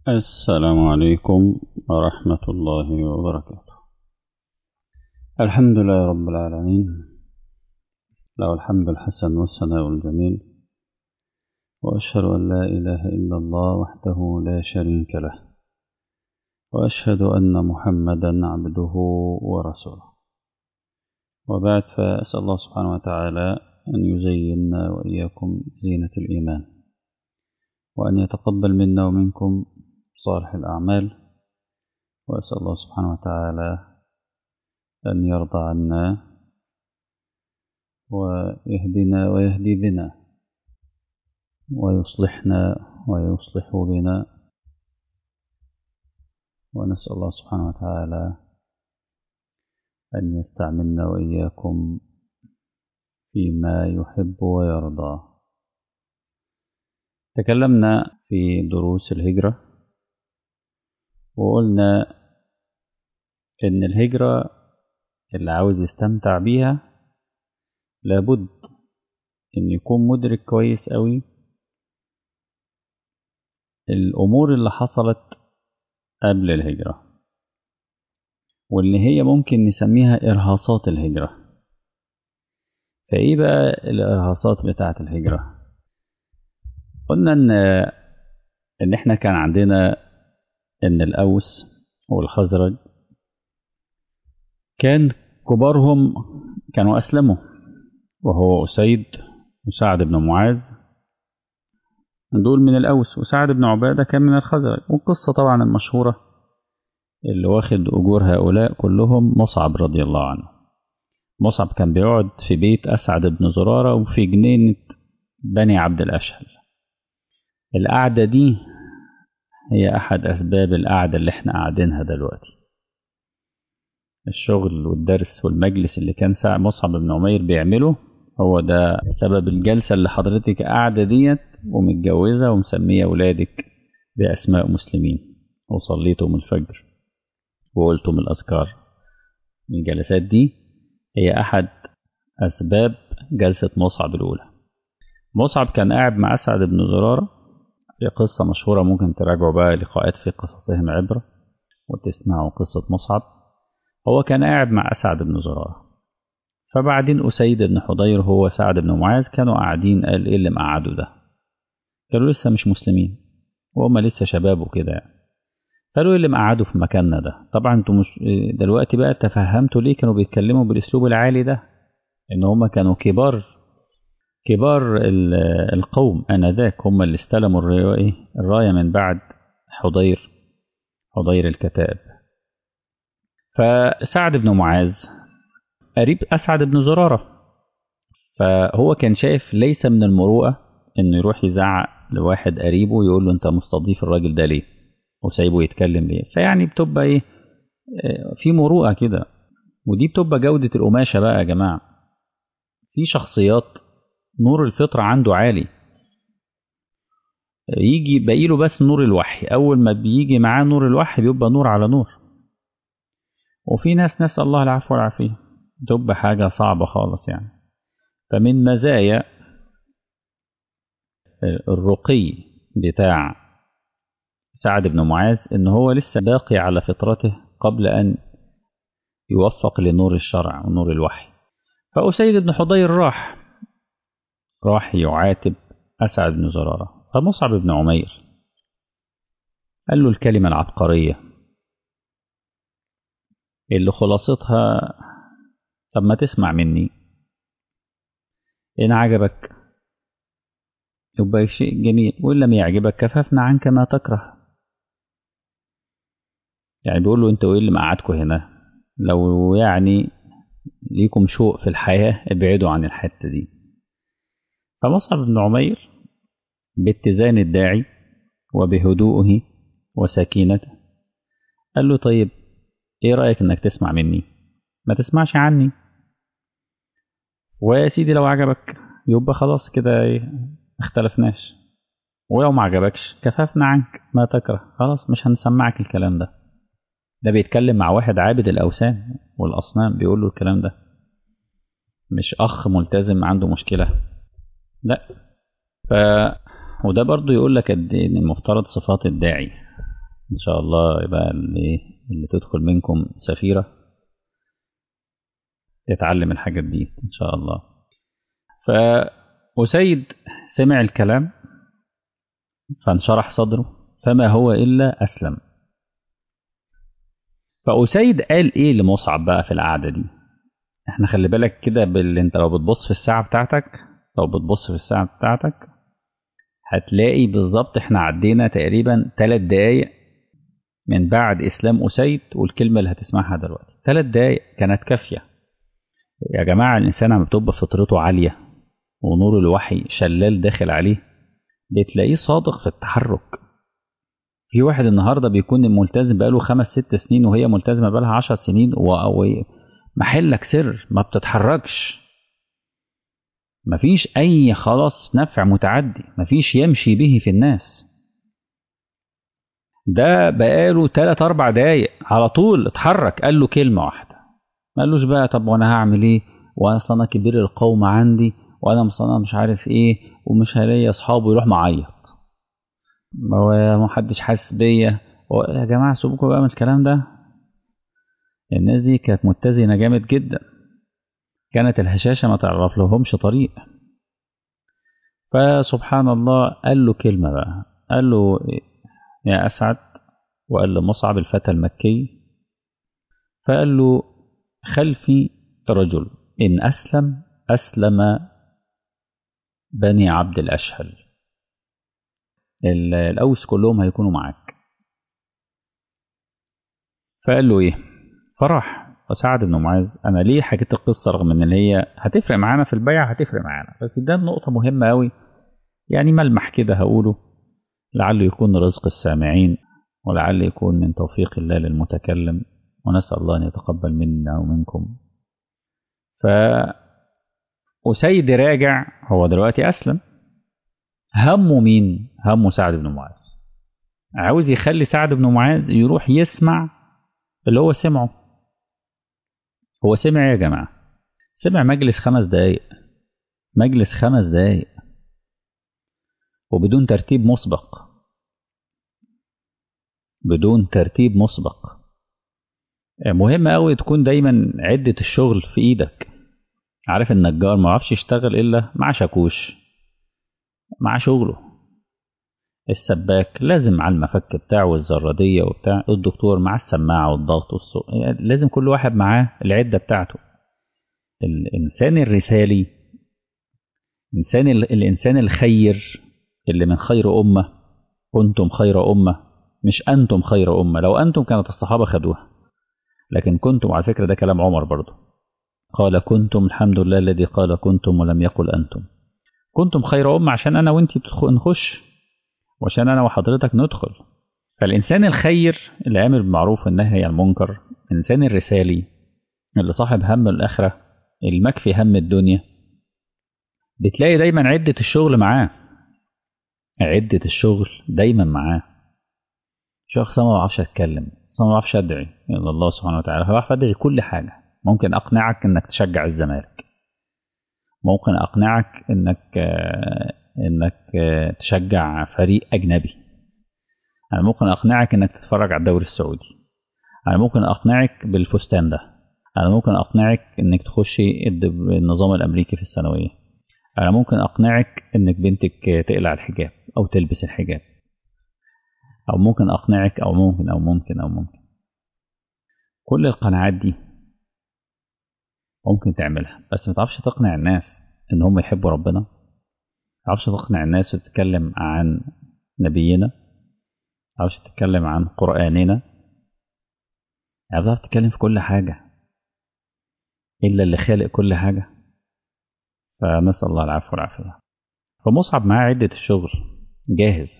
السلام عليكم ورحمة الله وبركاته الحمد لله رب العالمين له الحمد الحسن والثناء الجميل وأشهد أن لا إله إلا الله وحده لا شريك له وأشهد أن محمدا عبده ورسوله وبعد فأسأل الله سبحانه وتعالى أن يزيننا وإياكم زينة الإيمان وأن يتقبل منا ومنكم صالح الأعمال وأسأل الله سبحانه وتعالى أن يرضى عنا ويهدنا ويهدي بنا ويصلحنا ويصلح بنا ونسأل الله سبحانه وتعالى أن يستعملنا وإياكم فيما يحب ويرضى تكلمنا في دروس الهجرة وقلنا إن الهجرة اللي عاوز يستمتع بيها لابد إن يكون مدرك كويس قوي الأمور اللي حصلت قبل الهجرة واللي هي ممكن نسميها إرهاصات الهجرة فإيه بقى الإرهاصات بتاعة الهجرة قلنا إن إن إحنا كان عندنا إن الأوس والخزرج كان كبارهم كانوا أسلموا وهو أسيد وسعد بن معاذ دول من الأوس وسعد بن عبادة كان من الخزرج والقصة طبعا المشهورة اللي واخد أجور هؤلاء كلهم مصعب رضي الله عنه مصعب كان بيقعد في بيت أسعد بن زرارة وفي جنينة بني عبد الأشهل القعدة دي هي أحد أسباب القعدة اللي احنا قاعدينها دلوقتي الشغل والدرس والمجلس اللي كان مصعب بن عمير بيعمله هو ده سبب الجلسة اللي حضرتك قاعدة ديت ومتجوزة ومسمية أولادك بأسماء مسلمين وصليتم الفجر وقلتم الأذكار الجلسات دي هي أحد أسباب جلسة مصعب الأولى مصعب كان قاعد مع أسعد بن زرارة في قصة مشهورة ممكن تراجعوا بقى لقاءات في قصصهم عبرة وتسمعوا قصة مصعب هو كان قاعد مع أسعد بن زرارة فبعدين أسيد بن حضير هو سعد بن معاذ كانوا قاعدين قال إيه اللي مقعدوا ده كانوا لسه مش مسلمين وهم لسه شباب وكده يعني قالوا ايه اللي مقعدوا في مكاننا ده طبعا انتوا مش دلوقتي بقى تفهمتوا ليه كانوا بيتكلموا بالاسلوب العالي ده ان هم كانوا كبار كبار القوم انذاك هم اللي استلموا الرايه الرايه من بعد حضير حضير الكتائب فسعد بن معاذ قريب اسعد بن زراره فهو كان شايف ليس من المروءه انه يروح يزعق لواحد قريبه يقول له انت مستضيف الراجل ده ليه وسايبه يتكلم ليه فيعني بتبقى ايه في مروءه كده ودي بتبقى جوده القماشه بقى يا جماعه في شخصيات نور الفطره عنده عالي يجي باقي له بس نور الوحي اول ما بيجي معاه نور الوحي بيبقى نور على نور وفي ناس نسال الله العفو والعافيه تبقى حاجه صعبه خالص يعني فمن مزايا الرقي بتاع سعد بن معاذ ان هو لسه باقي على فطرته قبل ان يوفق لنور الشرع ونور الوحي فأسيد بن حضير راح راح يعاتب أسعد بن زرارة فمصعب بن عمير قال له الكلمة العبقرية اللي خلاصتها طب ما تسمع مني إن عجبك يبقى شيء جميل وإن لم يعجبك كففنا عنك ما تكره يعني بيقول له انتوا ايه اللي مقعدكم هنا لو يعني ليكم شوق في الحياة ابعدوا عن الحتة دي فمصعب بن عمير باتزان الداعي وبهدوءه وسكينته قال له طيب ايه رأيك انك تسمع مني ما تسمعش عني ويا سيدي لو عجبك يبقى خلاص كده ايه اختلفناش ولو ما عجبكش كففنا عنك ما تكره خلاص مش هنسمعك الكلام ده ده بيتكلم مع واحد عابد الأوثان والأصنام بيقول له الكلام ده مش أخ ملتزم عنده مشكلة لا ف وده برضو يقول لك قد ايه ان المفترض صفات الداعي إن شاء الله يبقى اللي, اللي تدخل منكم سفيرة تتعلم الحاجات دي إن شاء الله فأسيد سمع الكلام فانشرح صدره فما هو إلا أسلم فأسيد قال إيه لمصعب بقى في القعدة دي احنا خلي بالك كده بال... انت لو بتبص في الساعة بتاعتك لو بتبص في الساعة بتاعتك هتلاقي بالظبط احنا عدينا تقريبا ثلاث دقايق من بعد اسلام اسيد والكلمة اللي هتسمعها دلوقتي ثلاث دقايق كانت كافية يا جماعة الانسان عم بتبقى فطرته عالية ونور الوحي شلال داخل عليه بتلاقيه صادق في التحرك في واحد النهاردة بيكون ملتزم بقاله خمس ست سنين وهي ملتزمة بقالها عشر سنين و... محلك سر ما بتتحركش مفيش أي خلاص نفع متعدي مفيش يمشي به في الناس ده بقاله تلات أربع دقايق على طول اتحرك قال له كلمة واحدة ما قالوش بقى طب وأنا هعمل إيه وأنا أنا كبير القوم عندي وأنا مصنع مش عارف إيه ومش هلاقي أصحابه يروح معيط محدش حاسس بيا يا جماعة سيبكم بقى من الكلام ده الناس دي كانت متزنة جامد جدا كانت الهشاشة ما تعرف لهمش طريق فسبحان الله قال له كلمة بقى قال له يا أسعد وقال لمصعب الفتى المكي فقال له خلفي رجل إن أسلم أسلم بني عبد الأشهل الأوس كلهم هيكونوا معاك فقال له إيه فرح وسعد بن معاذ انا ليه حكيت القصه رغم ان هي هتفرق معانا في البيع هتفرق معانا بس ده نقطه مهمه قوي يعني ملمح كده هقوله لعله يكون رزق السامعين ولعل يكون من توفيق الله للمتكلم ونسال الله ان يتقبل منا ومنكم ف أسيد راجع هو دلوقتي أسلم همه مين؟ همه سعد بن معاذ عاوز يخلي سعد بن معاذ يروح يسمع اللي هو سمعه هو سمع يا جماعة سمع مجلس خمس دقايق مجلس خمس دقايق وبدون ترتيب مسبق بدون ترتيب مسبق مهم قوي تكون دايما عدة الشغل في ايدك عارف النجار ما عرفش يشتغل الا مع شاكوش مع شغله السباك لازم على المفك بتاعه والزرادية وبتاع الدكتور مع السماعة والضغط والصوت يعني لازم كل واحد معاه العدة بتاعته الإنسان الرسالي إنسان الإنسان الخير اللي من خير أمة كنتم خير أمة مش أنتم خير أمة لو أنتم كانت الصحابة خدوها لكن كنتم على فكرة ده كلام عمر برضه قال كنتم الحمد لله الذي قال كنتم ولم يقل أنتم كنتم خير أمة عشان أنا وأنت نخش وعشان أنا وحضرتك ندخل فالإنسان الخير اللي عامل بالمعروف والنهي عن المنكر الإنسان الرسالي اللي صاحب هم الآخرة المكفي هم الدنيا بتلاقي دايما عدة الشغل معاه عدة الشغل دايما معاه شخص ما بعرفش اتكلم ما بعرفش ادعي الى الله سبحانه وتعالى بعرف ادعي كل حاجه ممكن اقنعك انك تشجع الزمالك ممكن اقنعك انك انك تشجع فريق اجنبي انا ممكن اقنعك انك تتفرج على الدوري السعودي انا ممكن اقنعك بالفستان ده انا ممكن اقنعك انك تخشي النظام الامريكي في الثانويه انا ممكن اقنعك انك بنتك تقلع الحجاب او تلبس الحجاب او ممكن اقنعك او ممكن او ممكن او ممكن كل القناعات دي ممكن تعملها بس ما تعرفش تقنع الناس ان هم يحبوا ربنا ما تعرفش تقنع الناس وتتكلم عن نبينا ما تعرفش تتكلم عن قرآننا يعني بتعرف تتكلم في كل حاجة إلا اللي خالق كل حاجة فنسأل الله العفو والعافية فمصعب معاه عدة الشغل جاهز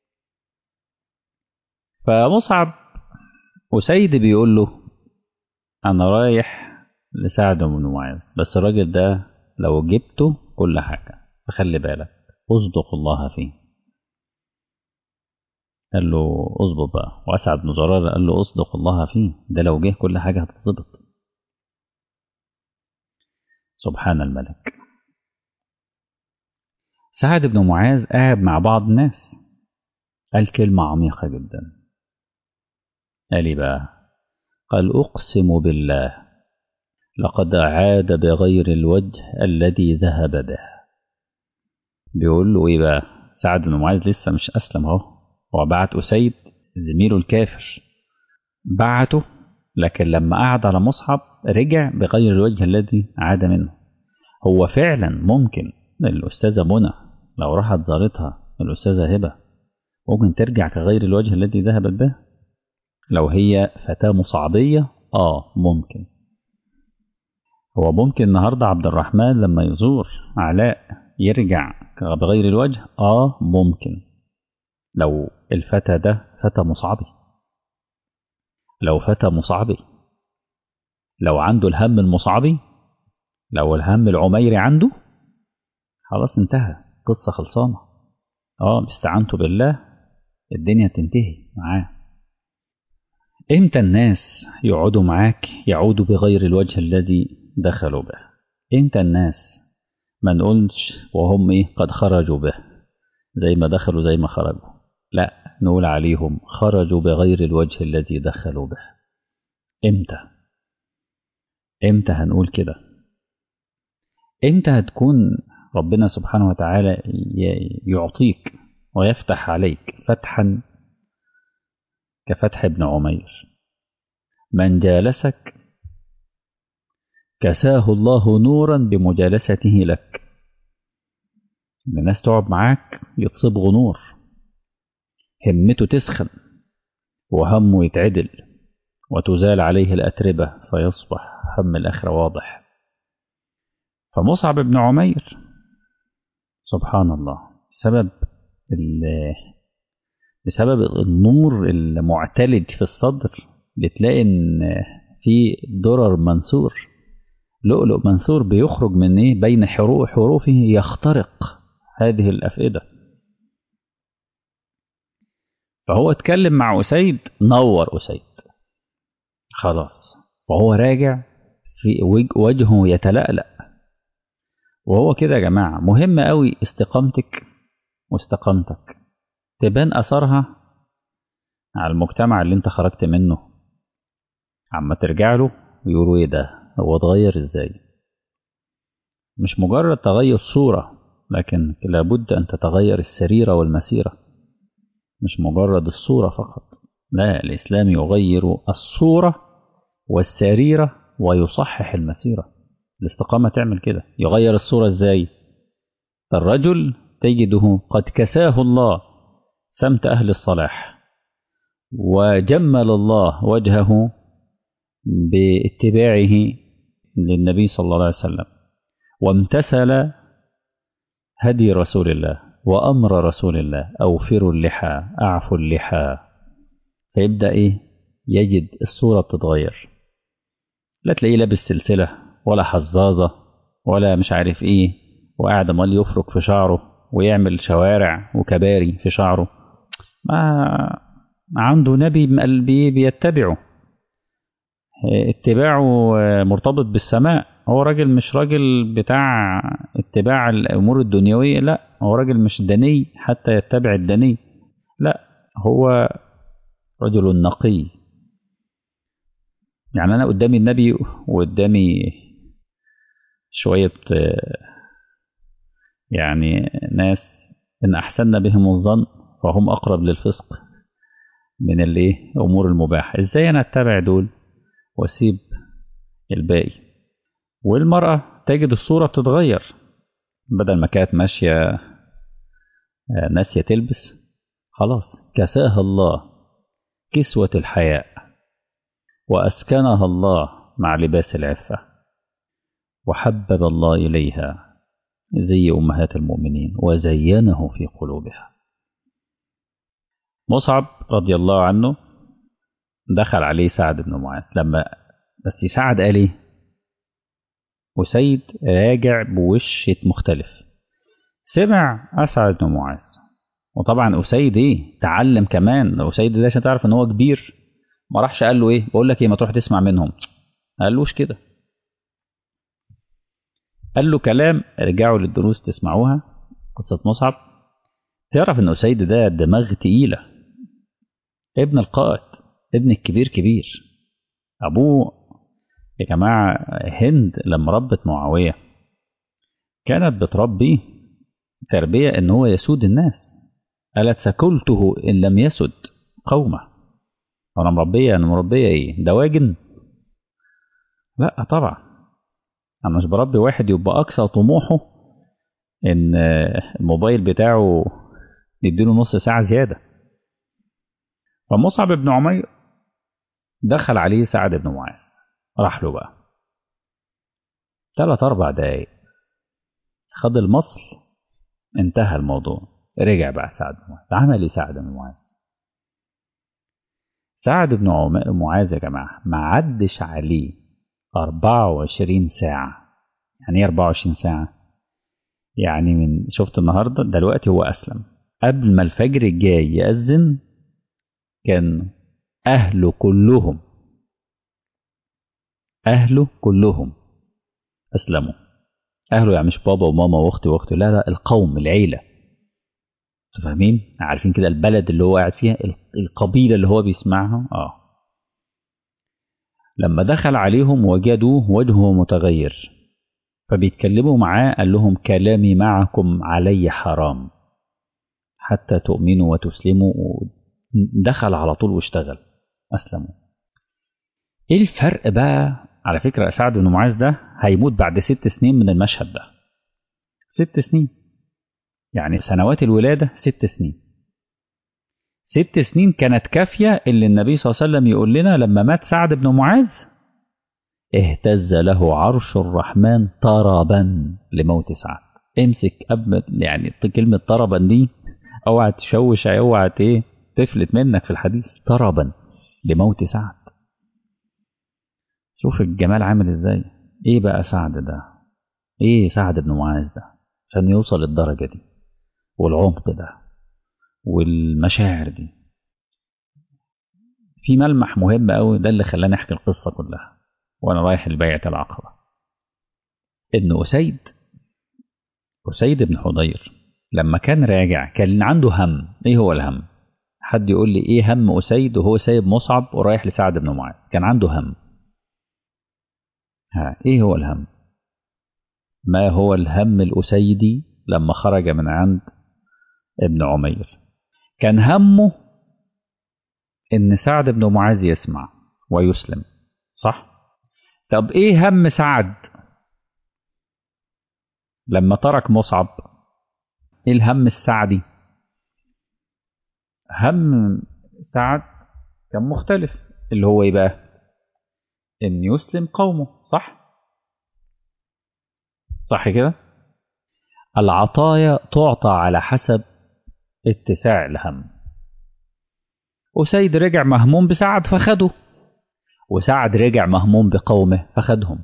فمصعب أسيد بيقول له أنا رايح لسعد بن معاذ بس الراجل ده لو جبته كل حاجة فخلي بالك اصدق الله فيه قال له اظبط بقى وأسعد بن زرار قال له اصدق الله فيه ده لو جه كل حاجة هتتظبط سبحان الملك سعد بن معاذ قاعد مع بعض الناس قال كلمة عميقة جدا قال لي بقى قال أقسم بالله لقد عاد بغير الوجه الذي ذهب به بيقول له ايه بقى سعد بن معاذ لسه مش اسلم اهو هو بعت اسيد زميله الكافر بعته لكن لما قعد على مصعب رجع بغير الوجه الذي عاد منه هو فعلا ممكن الأستاذة منى لو راحت زارتها الأستاذة هبة ممكن ترجع كغير الوجه الذي ذهبت به لو هي فتاة مصعبية آه ممكن هو ممكن النهاردة عبد الرحمن لما يزور علاء يرجع بغير الوجه آه ممكن لو الفتى ده فتى مصعبي لو فتى مصعبي لو عنده الهم المصعبي لو الهم العميري عنده خلاص انتهى قصة خلصانة اه استعنتوا بالله الدنيا تنتهي معاه امتى الناس يقعدوا معاك يعودوا بغير الوجه الذي دخلوا به امتى الناس ما نقولش وهم ايه قد خرجوا به زي ما دخلوا زي ما خرجوا لا نقول عليهم خرجوا بغير الوجه الذي دخلوا به امتى امتى هنقول كده امتى هتكون ربنا سبحانه وتعالى يعطيك ويفتح عليك فتحا كفتح ابن عمير من جالسك كساه الله نورا بمجالسته لك الناس تقعد معاك يتصبغ نور همته تسخن وهمه يتعدل وتزال عليه الأتربة فيصبح هم الآخرة واضح فمصعب بن عمير سبحان الله بسبب بسبب النور المعتلج في الصدر بتلاقي ان في درر منثور لؤلؤ منثور بيخرج من ايه بين حروف حروفه يخترق هذه الافئده فهو اتكلم مع اسيد نور اسيد خلاص وهو راجع في وجهه يتلألأ وهو كده يا جماعة مهم قوي استقامتك واستقامتك تبان أثرها على المجتمع اللي انت خرجت منه عما ترجع له ويقولوا ايه ده هو اتغير ازاي مش مجرد تغير صورة لكن لابد أن تتغير السريرة والمسيرة مش مجرد الصورة فقط لا الإسلام يغير الصورة والسريرة ويصحح المسيرة الاستقامة تعمل كده يغير الصورة ازاي الرجل تجده قد كساه الله سمت أهل الصلاح وجمل الله وجهه باتباعه للنبي صلى الله عليه وسلم وامتثل هدي رسول الله وأمر رسول الله أوفروا اللحى أعفوا اللحى فيبدأ إيه يجد الصورة بتتغير لا تلاقيه لابس سلسلة ولا حزازة ولا مش عارف إيه وقاعد امال يفرك في شعره ويعمل شوارع وكباري في شعره ما عنده نبي قلبي بيتبعه اتباعه مرتبط بالسماء هو راجل مش راجل بتاع اتباع الامور الدنيويه لا هو راجل مش دني حتى يتبع الدني لا هو رجل نقي يعني انا قدامي النبي وقدامي شويه يعني ناس ان احسننا بهم الظن فهم اقرب للفسق من الايه امور المباح ازاي انا اتبع دول واسيب الباقي والمرأة تجد الصورة بتتغير بدل ما كانت ماشية ناسية تلبس خلاص كساها الله كسوة الحياء وأسكنها الله مع لباس العفة وحبب الله إليها زي أمهات المؤمنين وزينه في قلوبها مصعب رضي الله عنه دخل عليه سعد بن معاذ لما بس سعد قال ايه وسيد راجع بوش مختلف سمع أسعد بن معاذ وطبعا أسيد إيه تعلم كمان أسيد ده عشان تعرف إن هو كبير ما راحش قال له إيه بقول لك إيه ما تروح تسمع منهم ما قالوش كده قال له كلام رجعوا للدروس تسمعوها قصة مصعب تعرف إن أسيد ده دماغ تقيلة ابن القائد ابن الكبير كبير أبوه يا جماعة هند لما ربت معاوية كانت بتربيه تربية إن هو يسود الناس قالت سكلته إن لم يسد قومه أنا مربية أنا مربية إيه دواجن لا طبعا أنا مش بربي واحد يبقى أقصى طموحه إن الموبايل بتاعه نديله نص ساعة زيادة فمصعب بن عمير دخل عليه سعد بن معاذ راح له بقى ثلاث أربع دقايق خد المصل انتهى الموضوع رجع بقى سعد بن معاذ عمل ايه سعد بن معاذ سعد بن معاذ يا جماعة ما عدش عليه 24 ساعة يعني ايه 24 ساعة يعني من شفت النهاردة دلوقتي هو أسلم قبل ما الفجر جاي يأذن كان أهله كلهم أهله كلهم أسلموا أهله يعني مش بابا وماما وأختي وأختي لا لا القوم العيلة فاهمين عارفين كده البلد اللي هو قاعد فيها القبيلة اللي هو بيسمعها آه لما دخل عليهم وجدوه وجهه متغير فبيتكلموا معاه قال لهم كلامي معكم علي حرام حتى تؤمنوا وتسلموا دخل على طول واشتغل أسلموا إيه الفرق بقى على فكرة سعد بن معاذ ده هيموت بعد ست سنين من المشهد ده ست سنين يعني سنوات الولادة ست سنين ست سنين كانت كافية اللي النبي صلى الله عليه وسلم يقول لنا لما مات سعد بن معاذ اهتز له عرش الرحمن طربا لموت سعد امسك قبل يعني كلمة طربا دي اوعى تشوش اوعى ايه تفلت منك في الحديث طربا لموت سعد شوف الجمال عامل ازاي ايه بقى سعد ده ايه سعد بن معاذ ده عشان يوصل للدرجة دي والعمق ده والمشاعر دي في ملمح مهم قوي ده اللي خلاني احكي القصة كلها وانا رايح لبيعة العقبة ان اسيد اسيد بن حضير لما كان راجع كان عنده هم ايه هو الهم حد يقول لي ايه هم اسيد وهو سايب مصعب ورايح لسعد بن معاذ كان عنده هم ها ايه هو الهم ما هو الهم الاسيدي لما خرج من عند ابن عمير كان همه ان سعد بن معاذ يسمع ويسلم صح طب ايه هم سعد لما ترك مصعب ايه الهم السعدي هم سعد كان مختلف اللي هو ايه بقى ان يسلم قومه صح صح كده العطايا تعطى على حسب اتساع الهم أسيد رجع مهموم بسعد فخده وسعد رجع مهموم بقومه فخدهم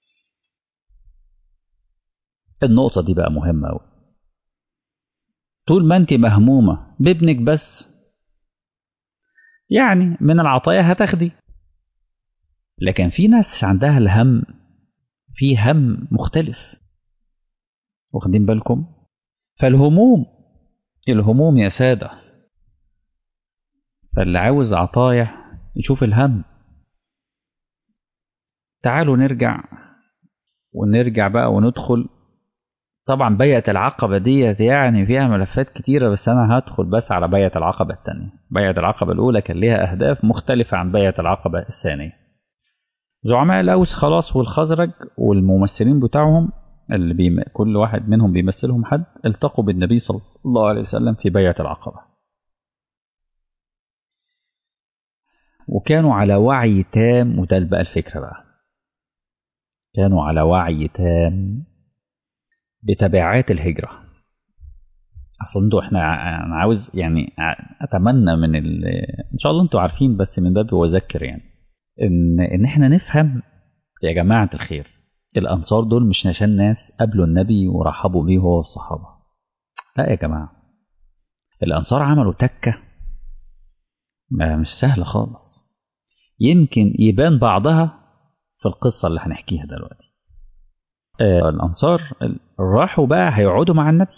النقطة دي بقى مهمة أوي طول ما أنت مهمومة بابنك بس يعني من العطايا هتاخدي لكن في ناس عندها الهم في هم مختلف واخدين بالكم فالهموم الهموم يا سادة فاللي عاوز عطايا يشوف الهم تعالوا نرجع ونرجع بقى وندخل طبعا بيعة العقبة ديت يعني فيها ملفات كتيرة بس أنا هدخل بس على بيعة العقبة الثانية بيعة العقبة الأولى كان ليها أهداف مختلفة عن بيعة العقبة الثانية زعماء الأوس خلاص والخزرج والممثلين بتاعهم اللي بيم... كل واحد منهم بيمثلهم حد التقوا بالنبي صلى الله عليه وسلم في بيعة العقبة وكانوا على وعي تام وده بقى الفكرة بقى كانوا على وعي تام بتبعات الهجرة اصل انتوا احنا انا عاوز يعني اتمنى من ال... ان شاء الله انتوا عارفين بس من باب واذكر يعني ان ان احنا نفهم يا جماعة الخير الأنصار دول مش نشان ناس قابلوا النبي ورحبوا بيه هو والصحابة لا يا جماعة الأنصار عملوا تكة مش سهلة خالص يمكن يبان بعضها في القصة اللي هنحكيها دلوقتي آه الأنصار راحوا بقى هيقعدوا مع النبي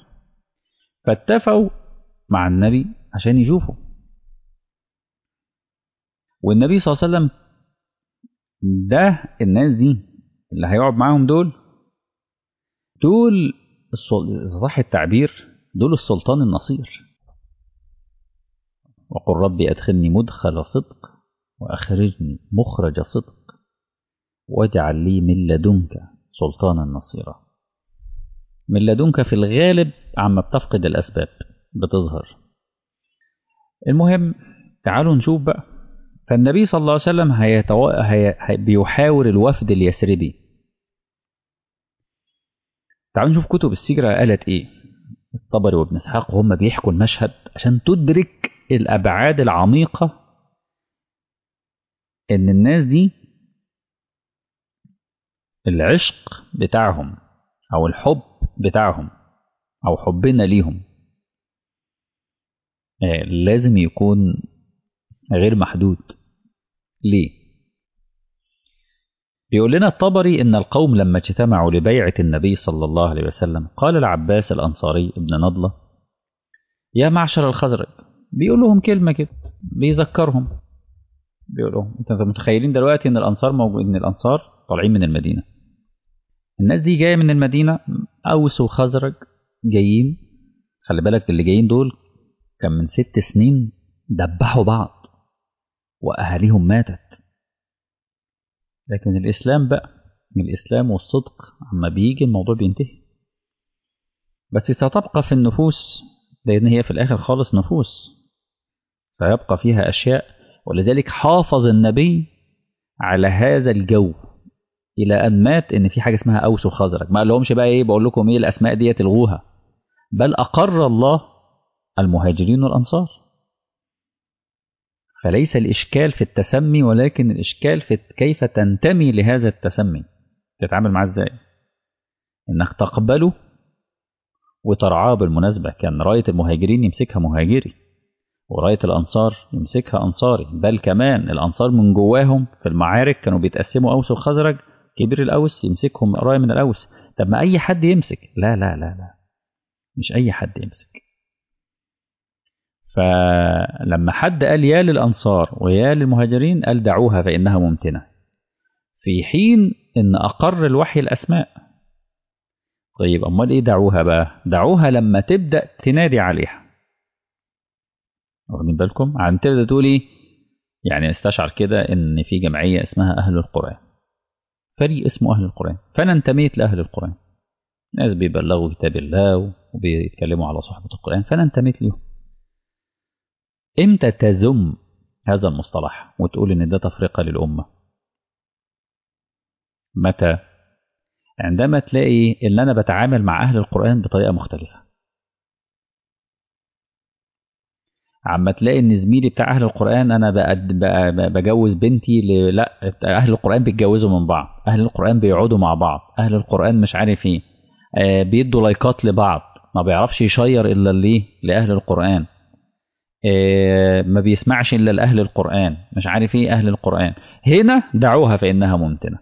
فاتفقوا مع النبي عشان يشوفوا والنبي صلى الله عليه وسلم ده الناس دي اللي هيقعد معاهم دول دول صح التعبير دول السلطان النصير وقل ربي أدخلني مدخل صدق وأخرجني مخرج صدق واجعل لي من لدنك سلطانا نصيرا من لدنك في الغالب عما بتفقد الأسباب بتظهر المهم تعالوا نشوف بقى فالنبي صلى الله عليه وسلم هيتو... هي... هي... بيحاور الوفد اليثربي تعالوا نشوف كتب السيرة قالت ايه الطبري وابن اسحاق وهم بيحكوا المشهد عشان تدرك الابعاد العميقة ان الناس دي العشق بتاعهم او الحب بتاعهم او حبنا ليهم لازم يكون غير محدود ليه بيقول لنا الطبري ان القوم لما اجتمعوا لبيعة النبي صلى الله عليه وسلم قال العباس الانصاري ابن نضلة يا معشر الخزرج بيقول لهم كلمة كده بيذكرهم بيقول لهم انت متخيلين دلوقتي ان الانصار موجود ان الانصار طالعين من المدينة الناس دي جاية من المدينة اوس وخزرج جايين خلي بالك اللي جايين دول كان من ست سنين دبحوا بعض وأهاليهم ماتت لكن الإسلام بقى الإسلام والصدق عما بيجي الموضوع بينتهي بس ستبقى في النفوس لأن هي في الآخر خالص نفوس سيبقى فيها أشياء ولذلك حافظ النبي على هذا الجو إلى أن مات إن في حاجة اسمها أوس وخزرج ما قالهمش بقى إيه بقول لكم إيه الأسماء دي تلغوها بل أقر الله المهاجرين والأنصار فليس الإشكال في التسمي ولكن الإشكال في كيف تنتمي لهذا التسمي تتعامل معاه إزاي إنك تقبله وترعاه بالمناسبة كان راية المهاجرين يمسكها مهاجري وراية الأنصار يمسكها أنصاري بل كمان الأنصار من جواهم في المعارك كانوا بيتقسموا أوس وخزرج كبير الأوس يمسكهم راية من الأوس طب ما أي حد يمسك لا لا لا لا مش أي حد يمسك فلما حد قال يا للأنصار ويا للمهاجرين قال دعوها فإنها ممتنة في حين إن أقر الوحي الأسماء طيب أمال إيه دعوها بقى دعوها لما تبدأ تنادي عليها واخدين بالكم عن تبدأ تقول إيه يعني استشعر كده إن في جمعية اسمها أهل القرآن فريق اسمه أهل القرآن فأنا انتميت لأهل القرآن ناس بيبلغوا كتاب الله وبيتكلموا على صحبة القرآن فأنا انتميت ليهم امتى تذم هذا المصطلح وتقول ان ده تفرقة للأمة متى عندما تلاقي ان انا بتعامل مع اهل القرآن بطريقة مختلفة عما تلاقي ان زميلي بتاع اهل القرآن انا بجوز بنتي ل... لا اهل القرآن بيتجوزوا من بعض اهل القرآن بيقعدوا مع بعض اهل القرآن مش عارف ايه آه بيدوا لايكات لبعض ما بيعرفش يشير الا ليه لاهل القرآن ما بيسمعش الا لاهل القران مش عارف ايه اهل القران هنا دعوها فانها ممتنه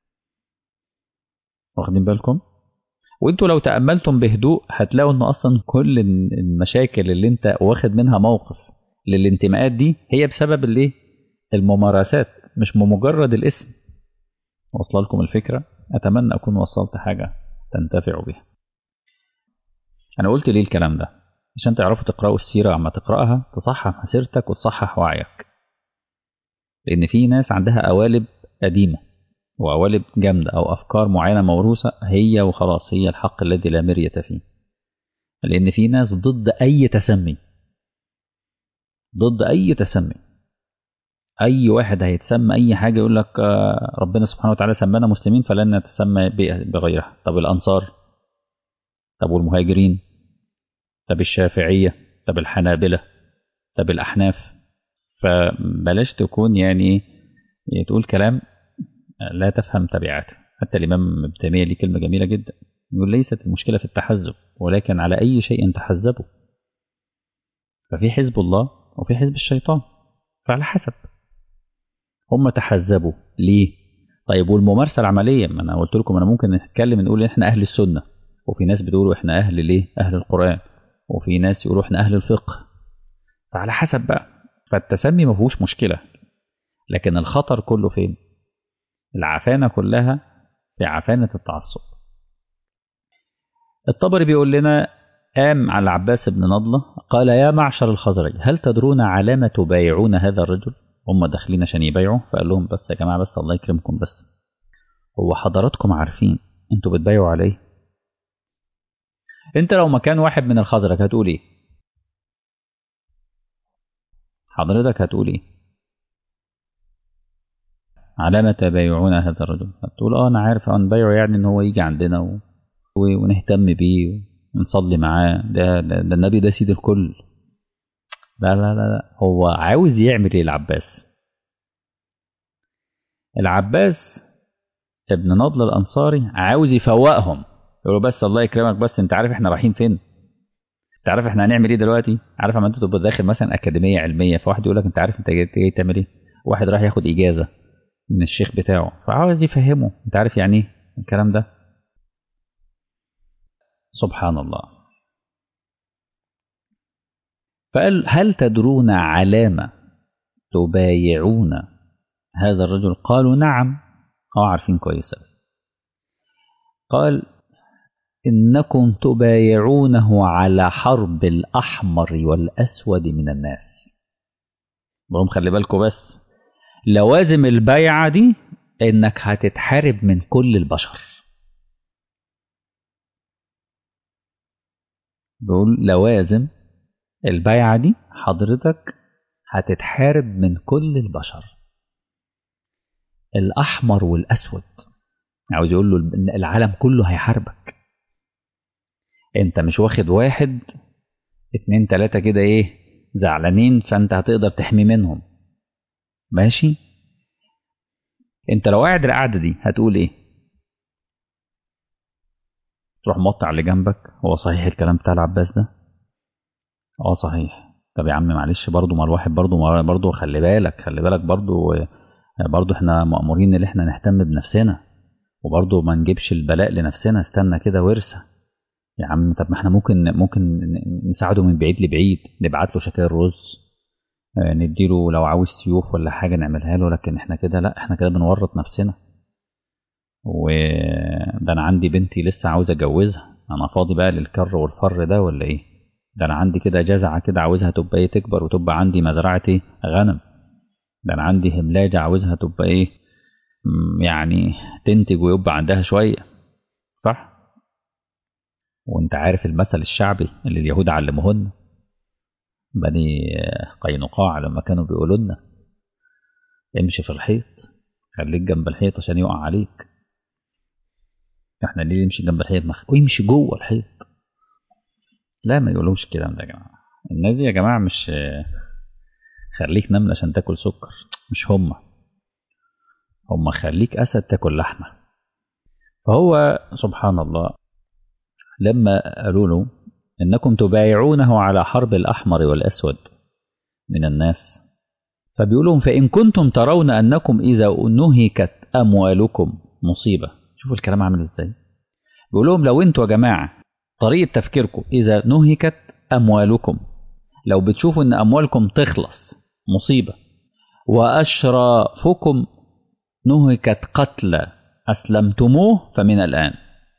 واخدين بالكم وانتوا لو تاملتم بهدوء هتلاقوا ان اصلا كل المشاكل اللي انت واخد منها موقف للانتماءات دي هي بسبب الايه الممارسات مش بمجرد الاسم واصله لكم الفكره اتمنى اكون وصلت حاجه تنتفعوا بها انا قلت ليه الكلام ده عشان تعرفوا تقرأوا السيرة عما تقرأها تصحح مسيرتك وتصحح وعيك لأن في ناس عندها قوالب قديمة وقوالب جامدة أو أفكار معينة موروثة هي وخلاص هي الحق الذي لا مرية فيه لأن في ناس ضد أي تسمي ضد أي تسمي أي واحد هيتسمى أي حاجة يقول لك ربنا سبحانه وتعالى سمانا مسلمين فلن نتسمى بغيرها طب الأنصار طب والمهاجرين طب الشافعية طب الحنابلة طب الأحناف فبلاش تكون يعني تقول كلام لا تفهم تبعاته حتى الإمام ابن تيمية ليه كلمة جميلة جدا يقول ليست المشكلة في التحزب ولكن على أي شيء تحزبوا ففي حزب الله وفي حزب الشيطان فعلى حسب هم تحزبوا ليه طيب والممارسة العملية ما أنا قلت لكم أنا ممكن نتكلم نقول إحنا أهل السنة وفي ناس بتقولوا إحنا أهل ليه أهل القرآن وفي ناس يقولوا احنا اهل الفقه فعلى حسب بقى فالتسمي ما فيهوش مشكله لكن الخطر كله فين العفانة كلها في عفانة التعصب الطبري بيقول لنا قام على العباس بن نضلة قال يا معشر الخزرج هل تدرون على ما تبايعون هذا الرجل هم داخلين عشان يبايعوا فقال لهم بس يا جماعة بس الله يكرمكم بس هو حضراتكم عارفين انتوا بتبايعوا عليه انت لو مكان واحد من الخزرج هتقول ايه حضرتك هتقول ايه على ما تبايعون هذا الرجل هتقول اه انا عارف اه نبايعه يعني ان هو يجي عندنا و... و... ونهتم بيه ونصلي معاه ده, ده, ده النبي ده سيد الكل لا لا لا لا هو عاوز يعمل ايه العباس العباس ابن نضل الانصاري عاوز يفوقهم يقول بس الله يكرمك بس انت عارف احنا رايحين فين انت عارف احنا هنعمل ايه دلوقتي عارف اما انت تبقى داخل مثلا اكاديميه علميه فواحد يقول لك انت عارف انت جاي, جاي تعمل ايه واحد راح ياخد اجازه من الشيخ بتاعه فعاوز يفهمه انت عارف يعني ايه الكلام ده سبحان الله فقال هل تدرون علامة تبايعون هذا الرجل قالوا نعم اه عارفين كويس قال إنكم تبايعونه على حرب الأحمر والأسود من الناس بقوم خلي بالكم بس لوازم البيعة دي إنك هتتحارب من كل البشر بقول لوازم البيعة دي حضرتك هتتحارب من كل البشر الأحمر والأسود عاوز يقول له إن العالم كله هيحاربك انت مش واخد واحد اتنين تلاتة كده ايه زعلانين فانت هتقدر تحمي منهم ماشي انت لو قاعد القعدة دي هتقول ايه تروح مقطع اللي جنبك هو صحيح الكلام بتاع العباس ده اه صحيح طب يا عم معلش برضه ما الواحد برضه برضه خلي بالك خلي بالك برضه برضه احنا مأمورين ان احنا نهتم بنفسنا وبرضه ما نجيبش البلاء لنفسنا استنى كده ورثه يا عم طب ما احنا ممكن ممكن نساعده من بعيد لبعيد نبعت له شكاير رز نديله لو عاوز سيوف ولا حاجه نعملها له لكن احنا كده لا احنا كده بنورط نفسنا وده انا عندي بنتي لسه عاوز اجوزها انا فاضي بقى للكر والفر ده ولا ايه ده انا عندي كده جزعه كده عاوزها تبقى ايه تكبر وتبقى عندي مزرعه ايه غنم ده انا عندي هملاجه عاوزها تبقى ايه يعني تنتج ويبقى عندها شويه صح وانت عارف المثل الشعبي اللي اليهود علموهن بني قينقاع لما كانوا بيقولوا لنا امشي في الحيط خليك جنب الحيط عشان يقع عليك احنا ليه نمشي جنب الحيط مخ... ويمشي جوه الحيط لا ما يقولوش الكلام ده يا جماعه الناس دي يا جماعه مش خليك نمل عشان تاكل سكر مش هما هما خليك اسد تاكل لحمه فهو سبحان الله لما قالوا له انكم تبايعونه على حرب الاحمر والاسود من الناس فبيقول لهم فان كنتم ترون انكم اذا نهكت اموالكم مصيبه شوفوا الكلام عامل ازاي بيقول لهم لو انتوا يا جماعه طريقه تفكيركم اذا نهكت اموالكم لو بتشوفوا ان اموالكم تخلص مصيبه واشرافكم نهكت قتلى اسلمتموه فمن الان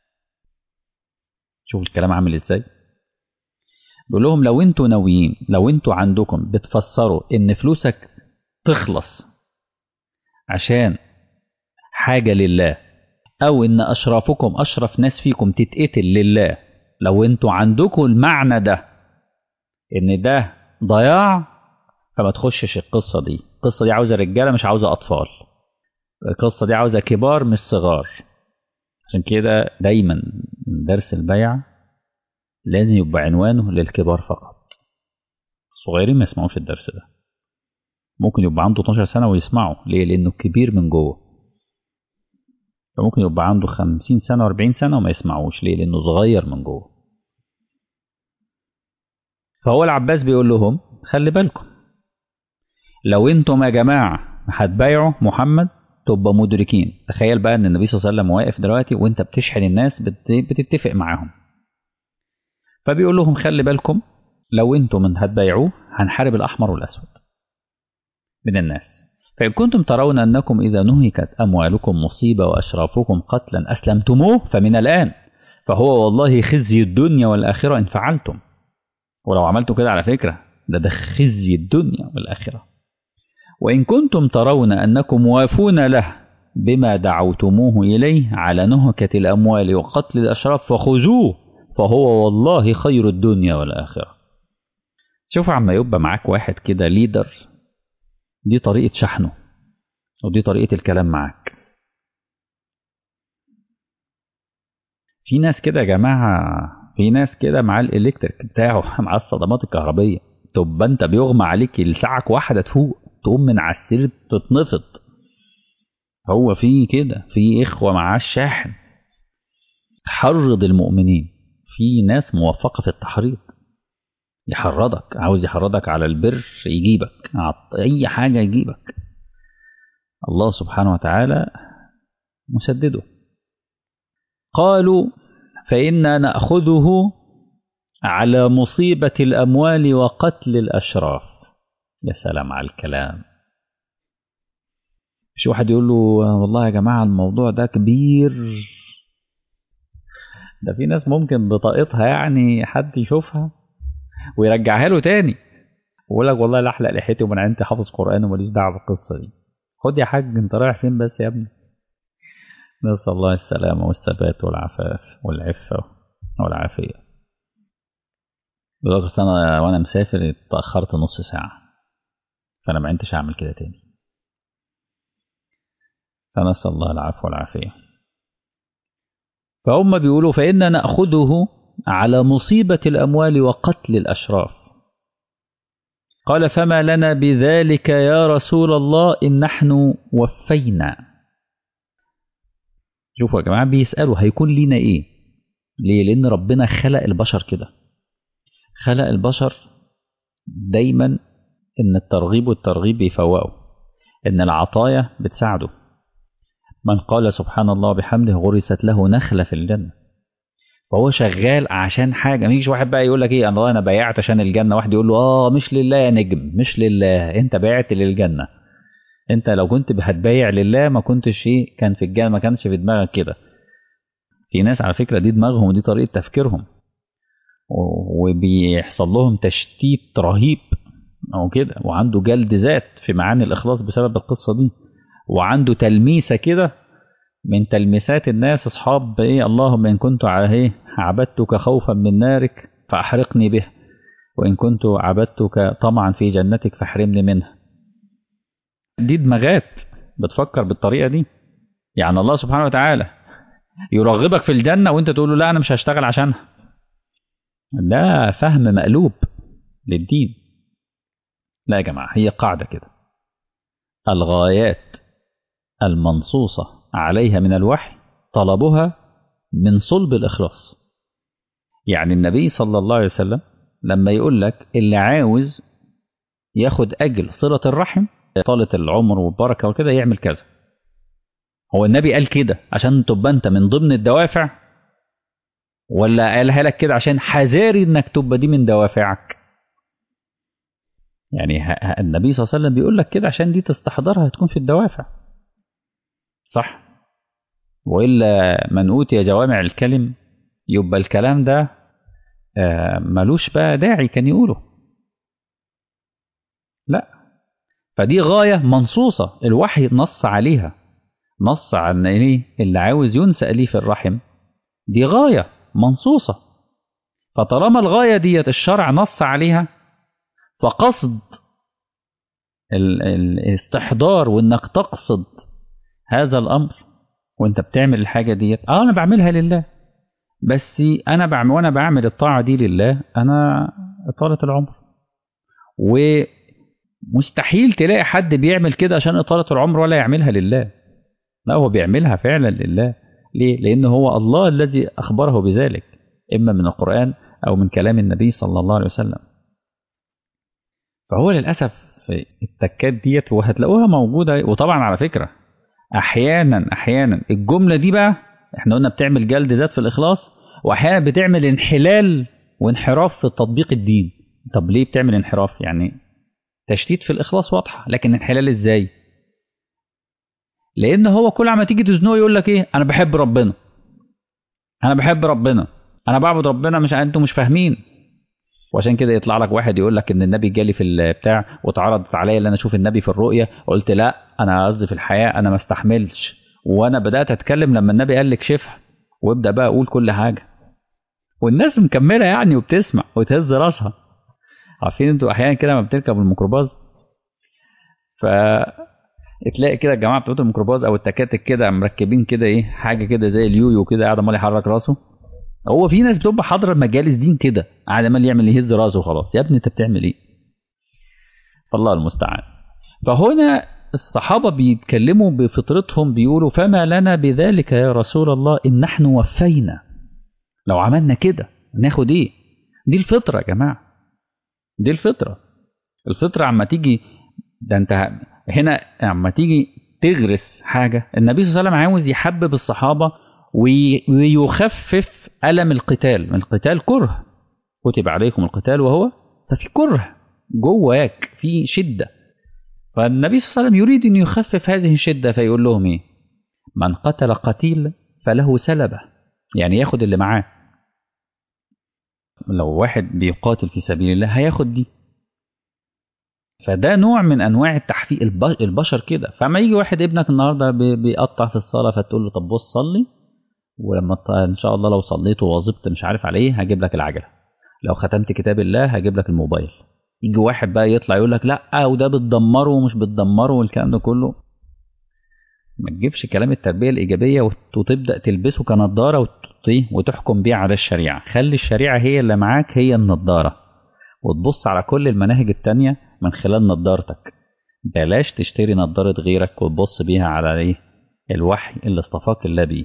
شوفوا الكلام عامل ازاي بيقول لهم لو انتوا ناويين لو انتوا عندكم بتفسروا ان فلوسك تخلص عشان حاجه لله او ان اشرافكم اشرف ناس فيكم تتقتل لله لو انتوا عندكم المعنى ده ان ده ضياع فما تخشش القصه دي القصه دي عاوزه رجاله مش عاوزه اطفال القصه دي عاوزه كبار مش صغار عشان كده دايما درس البيع لازم يبقى عنوانه للكبار فقط الصغيرين ما يسمعوش الدرس ده ممكن يبقى عنده 12 سنة ويسمعه ليه لأنه كبير من جوه فممكن يبقى عنده 50 سنة و40 سنة وما يسمعوش ليه لأنه صغير من جوه فهو العباس بيقول لهم خلي بالكم لو انتم يا جماعة هتبايعوا محمد تبقى مدركين تخيل بقى ان النبي صلى الله عليه وسلم واقف دلوقتي وانت بتشحن الناس بتتفق معاهم فبيقول لهم خلي بالكم لو انتم من هتبايعوه هنحارب الاحمر والاسود من الناس فإن كنتم ترون أنكم إذا نهكت أموالكم مصيبة وأشرافكم قتلا أسلمتموه فمن الآن فهو والله خزي الدنيا والآخرة إن فعلتم ولو عملتوا كده على فكرة ده ده خزي الدنيا والآخرة وإن كنتم ترون أنكم موافون له بما دعوتموه إليه على نهكة الأموال وقتل الأشراف فخذوه فهو والله خير الدنيا والآخرة شوف عما يبقى معاك واحد كده ليدر دي طريقة شحنه ودي طريقة الكلام معاك في ناس كده يا جماعة في ناس كده مع الإلكتريك بتاعه مع الصدمات الكهربية تبقى أنت بيغمى عليك لساعك واحدة تفوق تقوم من على السرير تتنفض هو في كده في إخوة معاه الشاحن حرض المؤمنين في ناس موفقة في التحريض يحرضك عاوز يحرضك على البر يجيبك أي حاجة يجيبك الله سبحانه وتعالى مسدده قالوا فإنا نأخذه على مصيبة الأموال وقتل الأشراف يا سلام على الكلام مش واحد يقول له والله يا جماعة الموضوع ده كبير ده في ناس ممكن بطاقتها يعني حد يشوفها ويرجعها له تاني ويقول لك والله لا احلق لحيتي ومن عندي حافظ قرآن وماليش دعوة بالقصة دي خد يا حاج انت رايح فين بس يا ابني نسأل الله السلامة والثبات والعفاف والعفة والعافية لدرجة أنا وأنا مسافر اتأخرت نص ساعة فأنا ما عدتش أعمل كده تاني فنسأل الله العفو والعافية فهم بيقولوا فإنا نأخذه على مصيبة الأموال وقتل الأشراف قال فما لنا بذلك يا رسول الله إن نحن وفينا شوفوا يا جماعة بيسألوا هيكون لينا إيه ليه لأن ربنا خلق البشر كده خلق البشر دايما إن الترغيب والترغيب بيفوقوا إن العطايا بتساعده من قال سبحان الله بحمده غرست له نخلة في الجنة فهو شغال عشان حاجة ميجي واحد بقى يقول لك ايه الله انا بيعت عشان الجنة واحد يقول له اه مش لله يا نجم مش لله انت بعت للجنة انت لو كنت هتبايع لله ما كنتش ايه كان في الجنة ما كانش في دماغك كده في ناس على فكرة دي دماغهم ودي طريقة تفكيرهم وبيحصل لهم تشتيت رهيب او كده وعنده جلد ذات في معاني الاخلاص بسبب القصة دي وعنده تلميسة كده من تلميسات الناس اصحاب ايه اللهم ان كنت ايه عبدتك خوفا من نارك فاحرقني به وان كنت عبدتك طمعا في جنتك فاحرمني منها دي دماغات بتفكر بالطريقه دي يعني الله سبحانه وتعالى يرغبك في الجنه وانت تقول له لا انا مش هشتغل عشانها ده فهم مقلوب للدين لا يا جماعه هي قاعده كده الغايات المنصوصه عليها من الوحي طلبها من صلب الإخلاص يعني النبي صلى الله عليه وسلم لما يقول لك اللي عاوز ياخد أجل صلة الرحم طالة العمر والبركة وكده يعمل كذا هو النبي قال كده عشان تبقى انت من ضمن الدوافع ولا قالها لك كده عشان حذاري انك تبقى دي من دوافعك يعني النبي صلى الله عليه وسلم بيقول لك كده عشان دي تستحضرها تكون في الدوافع صح وإلا من أوتي جوامع الكلم يبقى الكلام ده ملوش بقى داعي كان يقوله لا فدي غاية منصوصة الوحي نص عليها نص عن ايه اللي عاوز ينسأ ليه في الرحم دي غاية منصوصة فطالما الغاية ديت الشرع نص عليها فقصد الاستحضار وانك تقصد هذا الامر وانت بتعمل الحاجه ديت اه انا بعملها لله بس انا بعمل وانا بعمل الطاعه دي لله انا اطاله العمر ومستحيل تلاقي حد بيعمل كده عشان اطاله العمر ولا يعملها لله لا هو بيعملها فعلا لله ليه لان هو الله الذي اخبره بذلك اما من القران او من كلام النبي صلى الله عليه وسلم فهو للاسف التكات ديت وهتلاقوها موجوده وطبعا على فكره احيانا احيانا الجمله دي بقى احنا قلنا بتعمل جلد ذات في الاخلاص واحيانا بتعمل انحلال وانحراف في تطبيق الدين طب ليه بتعمل انحراف يعني تشتيت في الاخلاص واضحه لكن انحلال ازاي لان هو كل عما تيجي تزنقه يقول لك ايه انا بحب ربنا انا بحب ربنا انا بعبد ربنا مش انتوا مش فاهمين وعشان كده يطلع لك واحد يقول لك ان النبي جالي في البتاع واتعرض عليا ان انا اشوف النبي في الرؤيه قلت لا انا قصدي في الحياه انا ما استحملش وانا بدات اتكلم لما النبي قال لك شفها وابدا بقى اقول كل حاجه والناس مكمله يعني وبتسمع وتهز راسها عارفين انتوا احيانا كده لما بتركب الميكروباص ف تلاقي كده الجماعه بتوع الميكروباص او التكاتك كده مركبين كده ايه حاجه كده زي اليويو كده قاعد عمال يحرك راسه هو في ناس بتبقى حاضره المجالس دين كده قاعد عمال يعمل يهز راسه وخلاص يا ابني انت بتعمل ايه فالله المستعان فهنا الصحابة بيتكلموا بفطرتهم بيقولوا فما لنا بذلك يا رسول الله إن نحن وفينا لو عملنا كده ناخد إيه دي الفطرة يا جماعة دي الفطرة الفطرة عما تيجي ده أنت هنا عما تيجي تغرس حاجة النبي صلى الله عليه وسلم عاوز يحبب الصحابة ويخفف ألم القتال القتال كره كتب عليكم القتال وهو ففي كره جواك في شدة فالنبي صلى الله عليه وسلم يريد أن يخفف هذه الشدة فيقول لهم إيه من قتل قتيل فله سلبة يعني ياخد اللي معاه لو واحد بيقاتل في سبيل الله هياخد دي فده نوع من انواع التحفيق البشر كده فما يجي واحد ابنك النهارده بيقطع في الصلاه فتقول له طب بص صلي ولما ان شاء الله لو صليت وواظبت مش عارف على ايه هجيب لك العجله لو ختمت كتاب الله هجيب لك الموبايل يجي واحد بقى يطلع يقول لك لا وده بتدمره ومش بتدمره والكلام ده كله ما تجيبش كلام التربيه الايجابيه وتبدا تلبسه كنضاره وتحكم بيه على الشريعه خلي الشريعه هي اللي معاك هي النضاره وتبص على كل المناهج التانية من خلال نضارتك بلاش تشتري نضارة غيرك وتبص بيها على ايه الوحي اللي اصطفاك الله بيه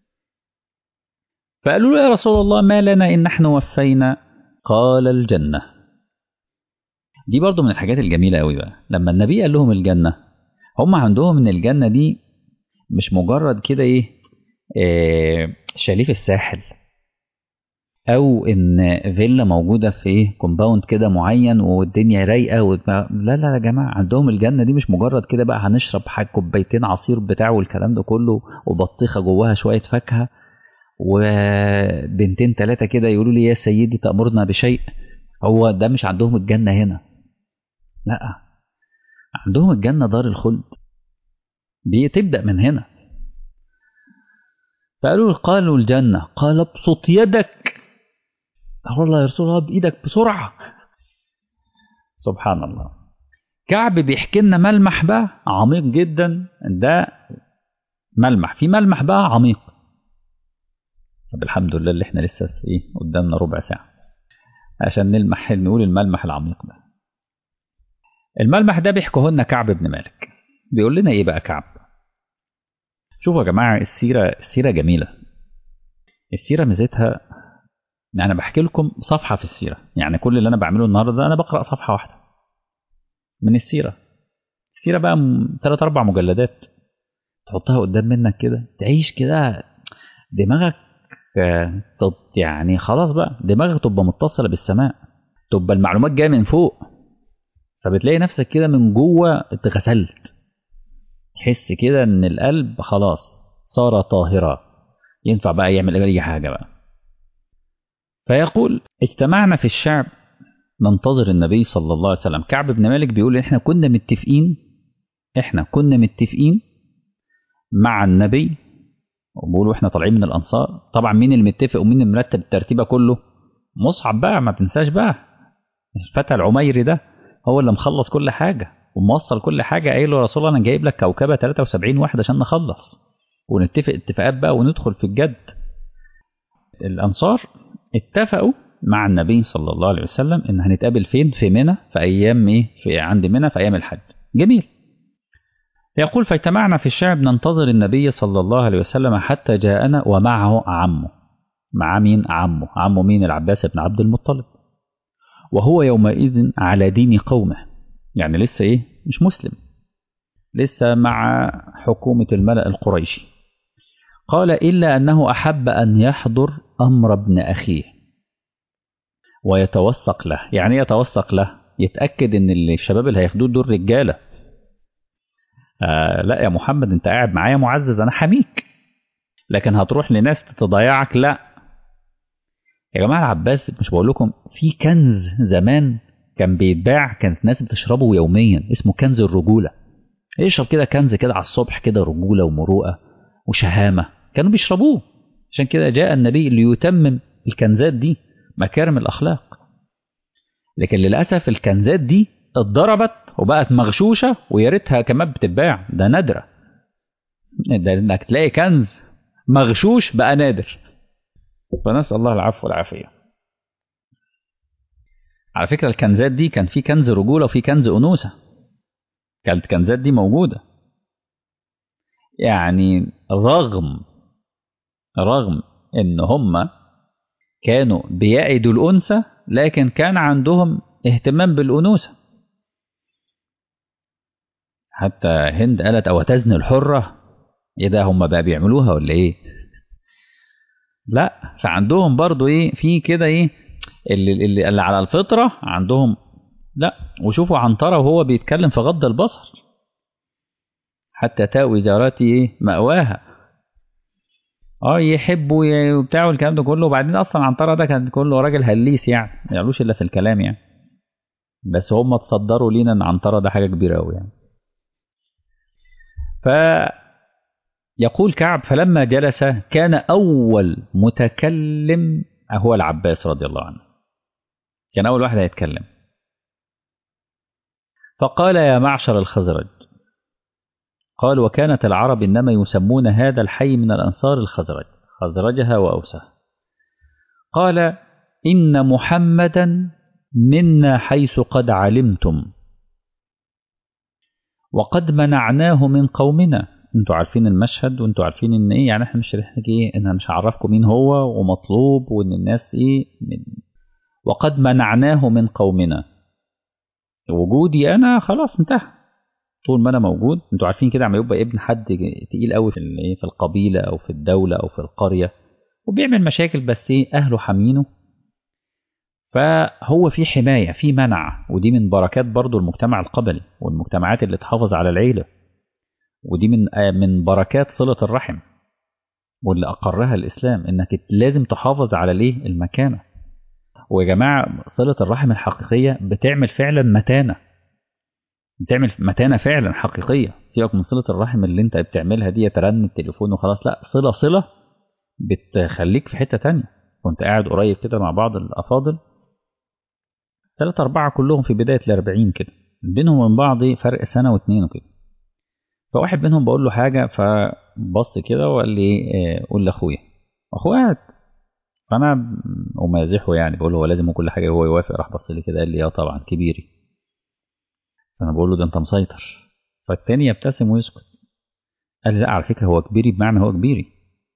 فقالوا له يا رسول الله ما لنا إن نحن وفينا قال الجنة دي برضو من الحاجات الجميلة قوي بقى لما النبي قال لهم الجنة هم عندهم ان الجنة دي مش مجرد كده ايه, إيه شاليه في الساحل او ان فيلا موجوده في ايه كومباوند كده معين والدنيا رايقه وت... لا لا يا جماعه عندهم الجنه دي مش مجرد كده بقى هنشرب حاجه كوبايتين عصير بتاعه والكلام ده كله وبطيخه جواها شويه فاكهه وبنتين ثلاثه كده يقولوا لي يا سيدي تامرنا بشيء هو ده مش عندهم الجنه هنا لا عندهم الجنه دار الخلد بتبدا من هنا فقالوا قالوا الجنه قال ابسط يدك قال الله يا رسول الله بإيدك بسرعة سبحان الله كعب بيحكي لنا ملمح بقى عميق جدا ده ملمح في ملمح بقى عميق طب الحمد لله اللي احنا لسه في ايه قدامنا ربع ساعة عشان نلمح نقول الملمح العميق ده الملمح ده بيحكيه لنا كعب بن مالك بيقول لنا ايه بقى كعب شوفوا يا جماعة السيرة السيرة جميلة السيرة ميزتها يعني انا بحكي لكم صفحه في السيره يعني كل اللي انا بعمله النهارده انا بقرا صفحه واحده من السيره السيره بقى ثلاث اربع مجلدات تحطها قدام منك كده تعيش كده دماغك يعني خلاص بقى دماغك تبقى متصله بالسماء تبقى المعلومات جايه من فوق فبتلاقي نفسك كده من جوه اتغسلت تحس كده ان القلب خلاص صار طاهرا ينفع بقى يعمل اي حاجه بقى فيقول اجتمعنا في الشعب ننتظر النبي صلى الله عليه وسلم كعب بن مالك بيقول احنا كنا متفقين احنا كنا متفقين مع النبي وبيقولوا احنا طالعين من الانصار طبعا مين اللي متفق ومين اللي مرتب الترتيبه كله مصعب بقى ما تنساش بقى الفتى العميري ده هو اللي مخلص كل حاجه وموصل كل حاجه قايل له يا رسول الله انا جايب لك كوكبه 73 واحد عشان نخلص ونتفق اتفاقات بقى وندخل في الجد الانصار اتفقوا مع النبي صلى الله عليه وسلم ان هنتقابل فين في منى في ايام ايه في عند منى في ايام الحج جميل يقول فاجتمعنا في الشعب ننتظر النبي صلى الله عليه وسلم حتى جاءنا ومعه عمه مع مين عمه عمه مين العباس بن عبد المطلب وهو يومئذ على دين قومه يعني لسه ايه مش مسلم لسه مع حكومة الملأ القريشي قال إلا أنه أحب أن يحضر أمر ابن أخيه ويتوثق له يعني يتوثق له يتأكد أن الشباب اللي هياخدوه دول رجالة آه لا يا محمد انت قاعد معايا معزز انا حميك لكن هتروح لناس تضيعك لا يا جماعه العباس مش بقول لكم في كنز زمان كان بيتباع كانت الناس بتشربه يوميا اسمه كنز الرجوله اشرب كده كنز كده على الصبح كده رجوله ومروءه وشهامه كانوا بيشربوه عشان كده جاء النبي ليتمم الكنزات دي مكارم الاخلاق لكن للاسف الكنزات دي اتضربت وبقت مغشوشه ويا ريتها كمان بتتباع ده نادره ده انك تلاقي كنز مغشوش بقى نادر فنسال الله العفو والعافيه على فكره الكنزات دي كان في كنز رجوله وفي كنز انوثه كانت الكنزات دي موجوده يعني رغم رغم ان هم كانوا بيعدوا الانثى لكن كان عندهم اهتمام بالانوثه حتى هند قالت او تزني الحره ايه ده هم بقى بيعملوها ولا ايه لا فعندهم برضو ايه في كده ايه اللي, اللي, اللي على الفطره عندهم لا وشوفوا عنتره وهو بيتكلم في غض البصر حتى تاوي جاراتي ايه مأواها اه يحبوا وبتاع والكلام ده كله وبعدين اصلا عنتره ده كان كله راجل هليس يعني ما يعملوش الا في الكلام يعني بس هم تصدروا لينا ان عنتره ده حاجه كبيره قوي يعني ف يقول كعب فلما جلس كان اول متكلم هو العباس رضي الله عنه كان اول واحد هيتكلم فقال يا معشر الخزرج قال وكانت العرب إنما يسمون هذا الحي من الأنصار الخزرج خزرجها وأوسها قال إن محمدا منا حيث قد علمتم وقد منعناه من قومنا انتوا عارفين المشهد وانتوا عارفين ان ايه يعني احنا مش هنحكي ايه ان مش هعرفكم مين هو ومطلوب وان الناس ايه من وقد منعناه من قومنا وجودي انا خلاص انتهى طول ما انا موجود انتوا عارفين كده عم يبقى ابن حد تقيل قوي في في القبيله او في الدوله او في القريه وبيعمل مشاكل بس ايه اهله حامينه فهو في حمايه في منع ودي من بركات برضو المجتمع القبلي والمجتمعات اللي تحافظ على العيله ودي من من بركات صله الرحم واللي اقرها الاسلام انك لازم تحافظ على ليه المكانه ويا جماعه صله الرحم الحقيقيه بتعمل فعلا متانه بتعمل متانة فعلا حقيقية سيبك من صلة الرحم اللي انت بتعملها دي ترن التليفون وخلاص لا صلة صلة بتخليك في حتة تانية كنت قاعد قريب كده مع بعض الأفاضل ثلاثة أربعة كلهم في بداية الأربعين كده بينهم وبين بعض فرق سنة واتنين وكده فواحد منهم بقول له حاجة فبص كده وقال لي قول لأخويا أخويا قاعد فأنا أمازحه يعني بقول له هو لازم كل حاجة هو يوافق راح بص لي كده قال لي اه طبعا كبيري انا بقول له ده انت مسيطر فالتاني يبتسم ويسكت قال لي لا على فكره هو كبيري بمعنى هو كبيري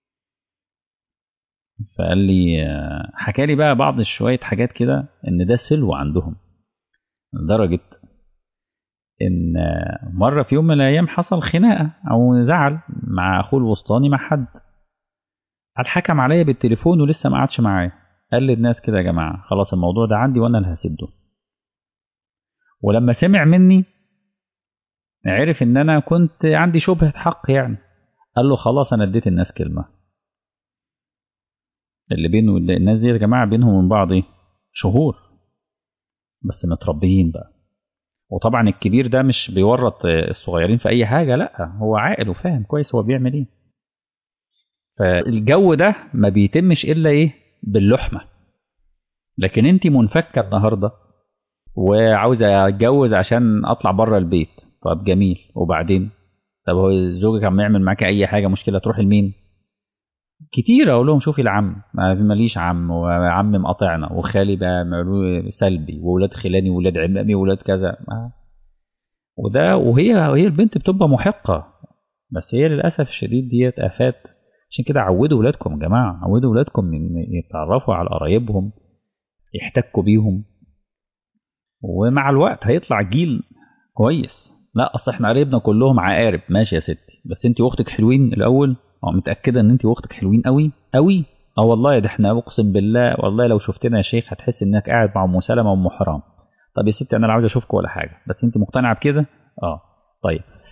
فقال لي حكى لي بقى بعض شويه حاجات كده ان ده سلو عندهم لدرجه ان مره في يوم من الايام حصل خناقه او زعل مع اخوه الوسطاني مع حد الحكم عليا بالتليفون ولسه ما قعدش معايا قال للناس كده يا جماعه خلاص الموضوع ده عندي وانا اللي هسده ولما سمع مني عرف ان انا كنت عندي شبهة حق يعني قال له خلاص انا اديت الناس كلمة اللي بينه الناس دي يا جماعة بينهم وبين بعض ايه شهور بس متربيين بقى وطبعا الكبير ده مش بيورط الصغيرين في اي حاجة لا هو عاقل وفاهم كويس هو بيعمل ايه فالجو ده ما بيتمش الا ايه باللحمة لكن انت منفكة النهارده وعاوزه اتجوز عشان اطلع بره البيت طب جميل وبعدين طب هو زوجك عم يعمل معاك اي حاجه مشكله تروح لمين كتير اقول لهم شوفي العم ماليش عم وعم مقاطعنا وخالي بقى سلبي واولاد خلاني واولاد عمامي واولاد كذا وده وهي وهي البنت بتبقى محقه بس هي للاسف الشديد ديت افات عشان كده عودوا ولادكم يا جماعه عودوا ولادكم ان يتعرفوا على قرايبهم يحتكوا بيهم ومع الوقت هيطلع جيل كويس لا اصل احنا قرايبنا كلهم عقارب ماشي يا ستي بس انت واختك حلوين الاول اه متاكده ان انت واختك حلوين قوي قوي اه والله ده احنا اقسم بالله والله لو شفتنا يا شيخ هتحس انك قاعد مع ام سلمه وام حرام طب يا ستي انا لا عاوز اشوفك ولا حاجه بس انت مقتنعه بكده اه طيب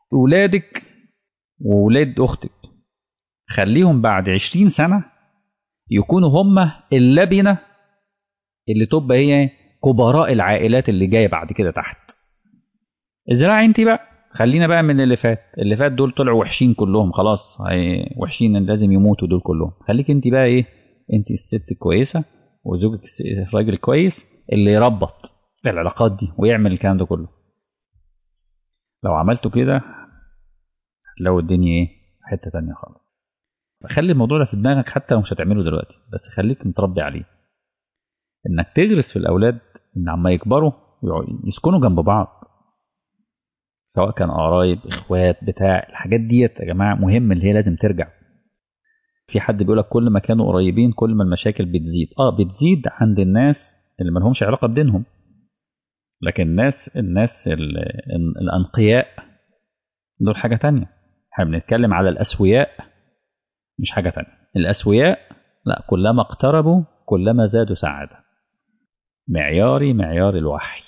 ولادك وولاد اختك خليهم بعد عشرين سنة يكونوا هم اللبنة اللي تبقى هي كبراء العائلات اللي جاية بعد كده تحت ازرعي انت بقى خلينا بقى من اللي فات اللي فات دول طلعوا وحشين كلهم خلاص وحشين لازم يموتوا دول كلهم خليك انت بقى ايه انت الست كويسة وزوجك الراجل كويس اللي يربط العلاقات دي ويعمل الكلام ده كله لو عملتوا كده هتلاقوا الدنيا ايه حتة تانية خالص خلي الموضوع ده في دماغك حتى لو مش هتعمله دلوقتي بس خليك متربي عليه انك تغرس في الاولاد ان عما يكبروا يسكنوا جنب بعض سواء كان قرايب اخوات بتاع الحاجات ديت يا جماعه مهم اللي هي لازم ترجع في حد بيقول لك كل ما كانوا قريبين كل ما المشاكل بتزيد اه بتزيد عند الناس اللي ما لهمش علاقه بدينهم لكن الناس الناس الانقياء دول حاجه تانية احنا بنتكلم على الاسوياء مش حاجه تانية الاسوياء لا كلما اقتربوا كلما زادوا سعاده معياري معيار الوحي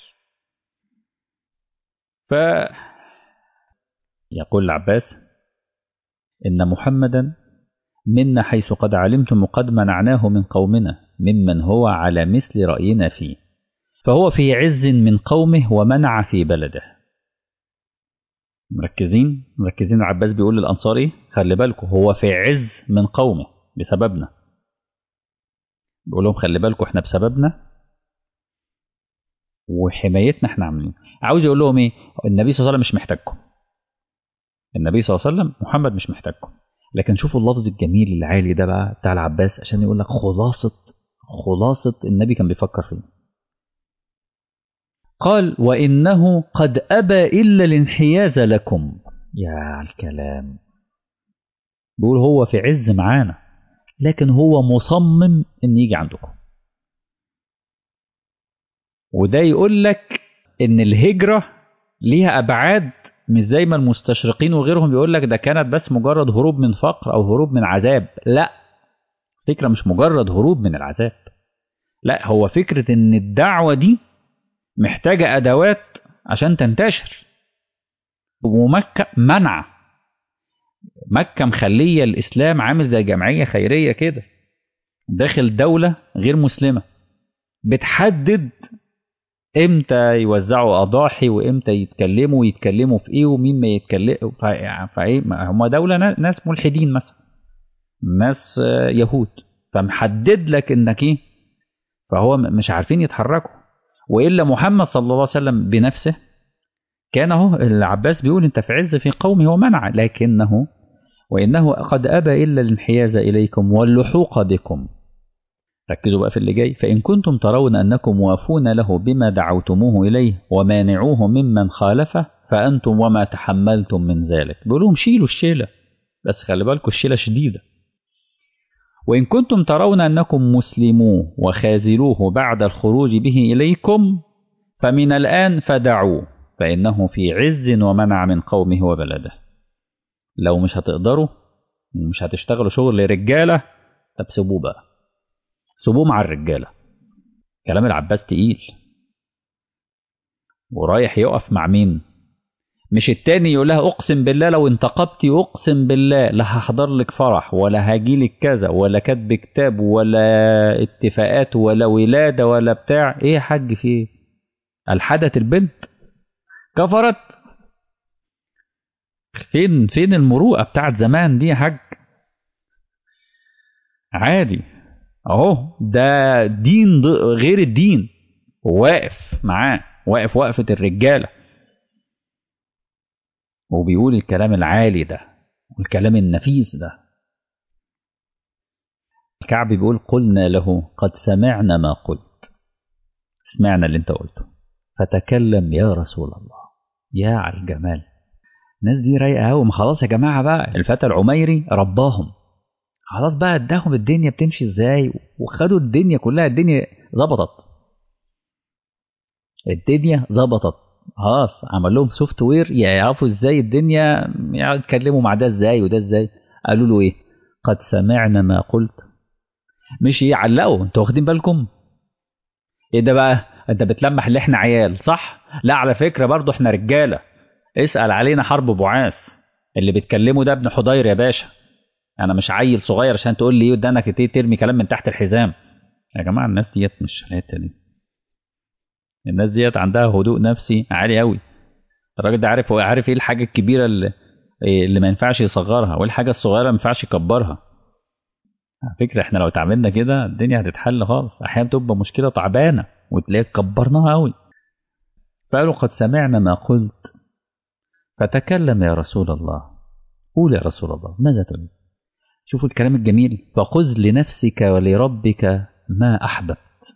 ف يقول العباس إن محمدا منا حيث قد علمتم وقد منعناه من قومنا ممن هو على مثل رأينا فيه فهو في عز من قومه ومنع في بلده مركزين مركزين العباس بيقول للأنصار إيه خلي بالكم هو في عز من قومه بسببنا بيقول لهم خلي بالكم احنا بسببنا وحمايتنا احنا عاملين عاوز يقول لهم ايه النبي صلى الله عليه وسلم مش محتاجكم النبي صلى الله عليه وسلم محمد مش محتاجكم لكن شوفوا اللفظ الجميل العالي ده بقى بتاع العباس عشان يقول لك خلاصة خلاصة النبي كان بيفكر فيه قال وإنه قد أبى إلا الانحياز لكم يا الكلام بيقول هو في عز معانا لكن هو مصمم ان يجي عندكم وده يقول لك ان الهجرة ليها ابعاد مش زي ما المستشرقين وغيرهم بيقول لك ده كانت بس مجرد هروب من فقر او هروب من عذاب لا فكرة مش مجرد هروب من العذاب لا هو فكرة ان الدعوة دي محتاجة ادوات عشان تنتشر ومكة منع مكة مخلية الإسلام عامل زي جمعية خيرية كده داخل دولة غير مسلمة بتحدد امتى يوزعوا أضاحي وامتى يتكلموا ويتكلموا في ايه ومين ما يتكلم فايه هم دولة ناس ملحدين مثلا ناس يهود فمحدد لك انك ايه فهو مش عارفين يتحركوا والا محمد صلى الله عليه وسلم بنفسه كان اهو العباس بيقول انت في عز في قومه ومنع لكنه وانه قد ابى الا الانحياز اليكم واللحوق بكم ركزوا بقى في اللي جاي فان كنتم ترون انكم موافون له بما دعوتموه اليه ومانعوه ممن خالفه فانتم وما تحملتم من ذلك بيقول لهم شيلوا الشيله بس خلي بالكم الشيله شديده وإن كنتم ترون أنكم مسلموه وخازلوه بعد الخروج به إليكم فمن الآن فدعوه فإنه في عز ومنع من قومه وبلده لو مش هتقدروا ومش هتشتغلوا شغل رجالة طب سيبوه بقى سيبوه مع الرجالة كلام العباس تقيل ورايح يقف مع مين مش التاني يقول لها اقسم بالله لو انتقبتي اقسم بالله لا هحضر لك فرح ولا هاجيلك كذا ولا كاتب كتاب ولا اتفاقات ولا ولاده ولا بتاع ايه يا حاج في ايه الحدت البنت كفرت فين فين المروءه بتاعت زمان دي يا حاج عادي اهو ده دين غير الدين واقف معاه واقف وقفه الرجاله وبيقول الكلام العالي ده والكلام النفيس ده الكعب بيقول قلنا له قد سمعنا ما قلت سمعنا اللي انت قلته فتكلم يا رسول الله يا على الجمال الناس دي رايقه قوي ما خلاص يا جماعه بقى الفتى العميري رباهم خلاص بقى اداهم الدنيا بتمشي ازاي وخدوا الدنيا كلها الدنيا ظبطت الدنيا ظبطت خلاص عمل لهم سوفت وير يعرفوا ازاي الدنيا يتكلموا مع ده ازاي وده ازاي قالوا له ايه قد سمعنا ما قلت مش يعلقوا انتوا واخدين بالكم ايه ده بقى انت بتلمح اللي احنا عيال صح لا على فكره برضو احنا رجاله اسال علينا حرب بعاث اللي بتكلمه ده ابن حضير يا باشا انا مش عيل صغير عشان تقول لي ودانك ترمي كلام من تحت الحزام يا جماعه الناس ديت مش الحته دي الناس ديت عندها هدوء نفسي عالي قوي الراجل ده عارف هو عارف ايه الحاجه الكبيره اللي, اللي ما ينفعش يصغرها وايه الحاجه الصغيره ما ينفعش يكبرها على فكره احنا لو اتعاملنا كده الدنيا هتتحل خالص احيانا تبقى مشكله تعبانه وتلاقيك كبرناها قوي فقالوا قد سمعنا ما قلت فتكلم يا رسول الله قول يا رسول الله ماذا تريد شوفوا الكلام الجميل فخذ لنفسك ولربك ما أحببت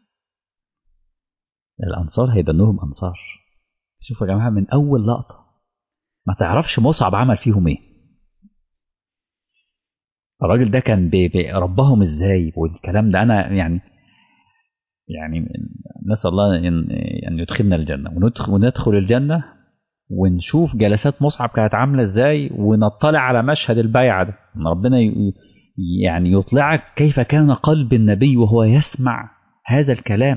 الأنصار هيدنوهم أنصار شوفوا يا جماعة من أول لقطة ما تعرفش مصعب عمل فيهم إيه الراجل ده كان بي بي ربهم إزاي والكلام ده أنا يعني يعني نسأل الله أن أن يدخلنا الجنة وندخل, وندخل الجنة ونشوف جلسات مصعب كانت عاملة ازاي ونطلع على مشهد البيعة ده ان ربنا يعني يطلعك كيف كان قلب النبي وهو يسمع هذا الكلام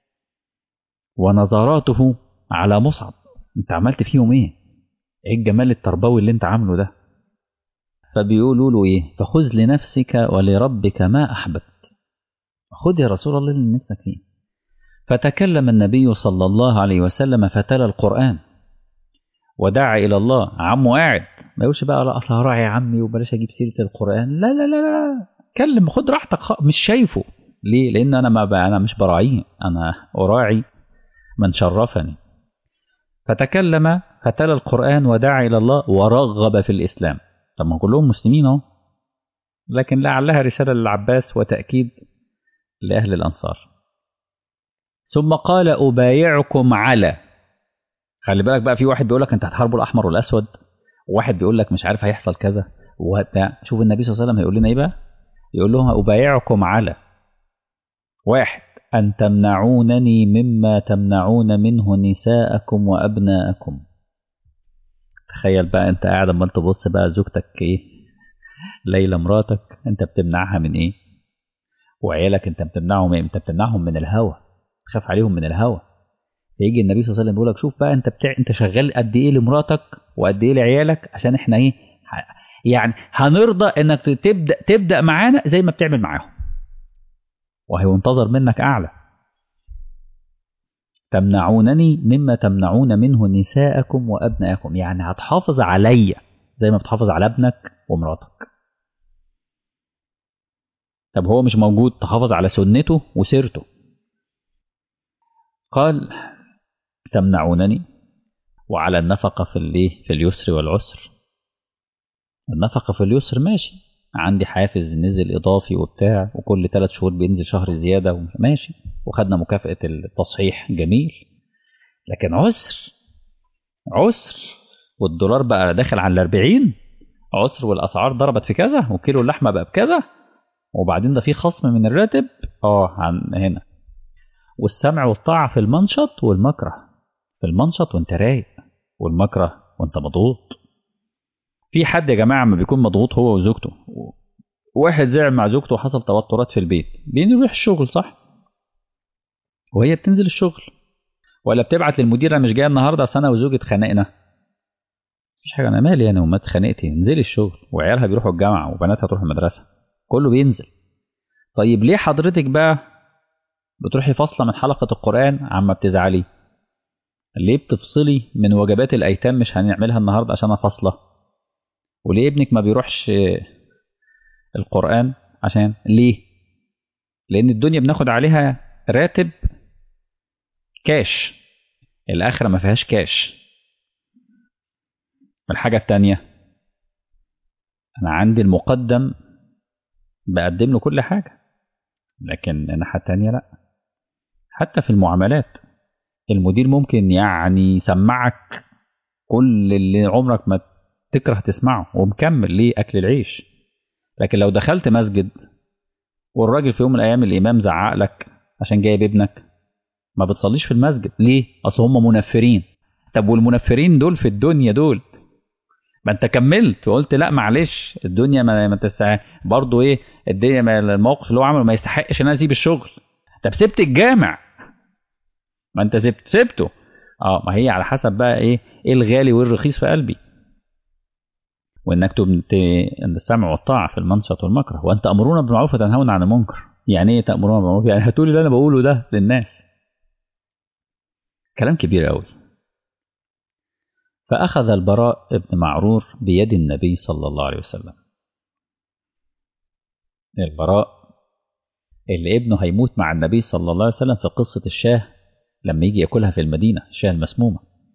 ونظراته على مصعب انت عملت فيهم ايه ايه الجمال التربوي اللي انت عامله ده فبيقولوا له ايه فخذ لنفسك ولربك ما احببت خذ يا رسول الله اللي نفسك فيه فتكلم النبي صلى الله عليه وسلم فتلا القرآن ودعا الى الله عمه قاعد ما يقولش بقى لا اصل هراعي يا عمي وبلاش اجيب سيره القران لا لا لا لا كلم خد راحتك خ... مش شايفه ليه لان انا ما بقى انا مش براعيه انا اراعي من شرفني فتكلم فتلا القران ودعا الى الله ورغب في الاسلام طب ما كلهم مسلمين اهو لكن لعلها رساله للعباس وتاكيد لاهل الانصار ثم قال ابايعكم على خلي بالك بقى في واحد بيقول لك انت هتحاربوا الاحمر والاسود وواحد بيقول لك مش عارف هيحصل كذا وبتاع شوف النبي صلى الله عليه وسلم هيقول لنا ايه بقى يقول لهم ابايعكم على واحد ان تمنعونني مما تمنعون منه نساءكم وابناءكم تخيل بقى انت قاعد امال تبص بقى زوجتك ايه ليلى مراتك انت بتمنعها من ايه وعيالك انت بتمنعهم ايه انت بتمنعهم من الهوى تخاف عليهم من الهوى فيجي النبي صلى الله عليه وسلم يقول لك شوف بقى انت بتاع انت شغال قد ايه لمراتك وقد ايه لعيالك عشان احنا ايه يعني هنرضى انك تبدا تبدا معانا زي ما بتعمل معاهم وهينتظر منك اعلى تمنعونني مما تمنعون منه نساءكم وابناءكم يعني هتحافظ عليا زي ما بتحافظ على ابنك ومراتك طب هو مش موجود تحافظ على سنته وسيرته قال تمنعونني وعلى النفقة في الايه في اليسر والعسر النفقة في اليسر ماشي عندي حافز نزل إضافي وبتاع وكل ثلاث شهور بينزل شهر زيادة ماشي وخدنا مكافأة التصحيح جميل لكن عسر عسر والدولار بقى داخل على الأربعين عسر والأسعار ضربت في كذا وكيلو اللحمة بقى بكذا وبعدين ده في خصم من الراتب اه هنا والسمع والطاعة في المنشط والمكره في المنشط وانت رايق والمكره وانت مضغوط في حد يا جماعة ما بيكون مضغوط هو وزوجته واحد زعل مع زوجته وحصل توترات في البيت بينزل يروح الشغل صح وهي بتنزل الشغل ولا بتبعت للمدير انا مش جاي النهارده اصل انا وزوجي اتخانقنا مفيش حاجه انا مالي انا وما اتخانقتي انزلي الشغل وعيالها بيروحوا الجامعه وبناتها تروح المدرسه كله بينزل طيب ليه حضرتك بقى بتروحي فاصله من حلقه القران عما بتزعلي ليه بتفصلي من وجبات الايتام مش هنعملها النهارده عشان فاصله وليه ابنك ما بيروحش القران عشان ليه لان الدنيا بناخد عليها راتب كاش الاخره ما فيهاش كاش الحاجه التانية انا عندي المقدم بقدم له كل حاجه لكن الناحيه التانية لا حتى في المعاملات المدير ممكن يعني يسمعك كل اللي عمرك ما تكره تسمعه ومكمل ليه اكل العيش لكن لو دخلت مسجد والراجل في يوم من الايام الامام زعق لك عشان جايب ابنك ما بتصليش في المسجد ليه اصل هم منفرين طب والمنفرين دول في الدنيا دول ما انت كملت وقلت لا معلش الدنيا ما, ما تستحق برضه ايه الدنيا ما الموقف اللي هو عمله ما يستحقش ان انا اسيب الشغل طب سبت الجامع ما انت سبت سبته اه ما هي على حسب بقى ايه ايه الغالي والرخيص في قلبي وانك السمع والطاعه في المنشط والمكره وان تامرون بالمعروف وتنهون عن المنكر يعني ايه تامرون بالمعروف يعني هتقولي اللي انا بقوله ده للناس كلام كبير قوي فاخذ البراء بن معرور بيد النبي صلى الله عليه وسلم البراء اللي ابنه هيموت مع النبي صلى الله عليه وسلم في قصه الشاه لما يجي ياكلها في المدينه الشاه المسمومه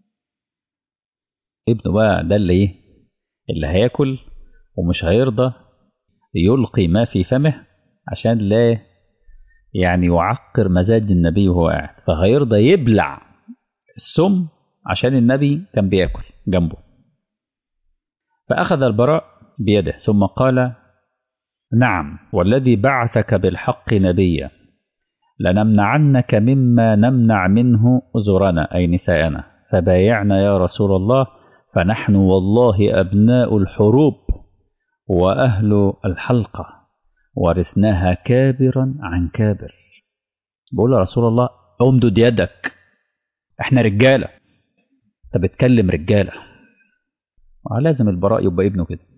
ابنه بقى ده اللي ايه اللي هياكل ومش هيرضى يلقي ما في فمه عشان لا يعني يعقر مزاج النبي وهو قاعد فهيرضى يبلع السم عشان النبي كان بياكل جنبه فأخذ البراء بيده ثم قال نعم والذي بعثك بالحق نبيا لنمنعنك مما نمنع منه أزرنا أي نساءنا فبايعنا يا رسول الله فنحن والله أبناء الحروب وأهل الحلقة ورثناها كابرا عن كابر بقول يا رسول الله امدد يدك احنا رجالة انت بتكلم رجالة لازم البراء يبقى ابنه كده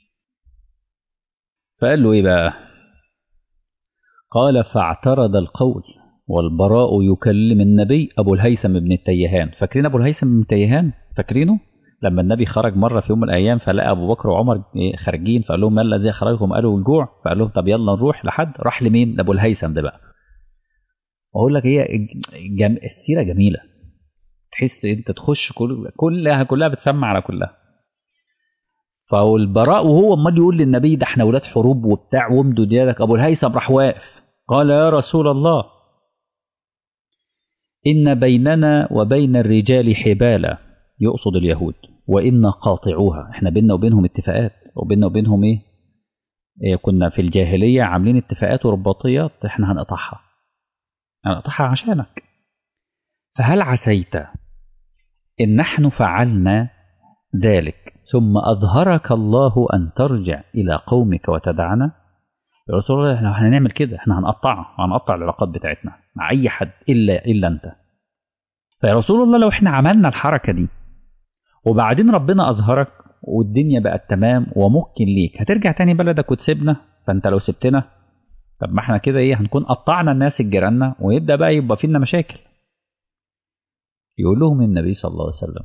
فقال له ايه بقى قال فاعترض القول والبراء يكلم النبي ابو الهيثم بن التيهان فاكرين ابو الهيثم بن التيهان فاكرينه لما النبي خرج مرة في يوم من الأيام فلقى أبو بكر وعمر خارجين فقال لهم ما الذي خرجهم قالوا الجوع فقال لهم طب يلا نروح لحد راح لمين لأبو الهيثم ده بقى أقول لك هي جم... السيرة جميلة تحس أنت تخش كل... كلها كلها بتسمع على كلها فالبراء وهو امال يقول للنبي ده احنا ولاد حروب وبتاع وامدد يدك ابو الهيثم راح واقف قال يا رسول الله ان بيننا وبين الرجال حبالا يقصد اليهود وإنا قاطعوها احنا بيننا وبينهم اتفاقات وبيننا وبينهم ايه, إيه كنا في الجاهلية عاملين اتفاقات ورباطيات احنا هنقطعها هنقطعها عشانك فهل عسيت إن نحن فعلنا ذلك ثم أظهرك الله أن ترجع إلى قومك وتدعنا يا رسول الله احنا هنعمل كده احنا هنقطعها هنقطع العلاقات بتاعتنا مع أي حد إلا إلا أنت فيا رسول الله لو احنا عملنا الحركة دي وبعدين ربنا أظهرك والدنيا بقت تمام وممكن ليك هترجع تاني بلدك وتسيبنا فانت لو سبتنا طب ما احنا كده ايه هنكون قطعنا الناس الجيراننا ويبدا بقى يبقى فينا مشاكل يقول لهم النبي صلى الله عليه وسلم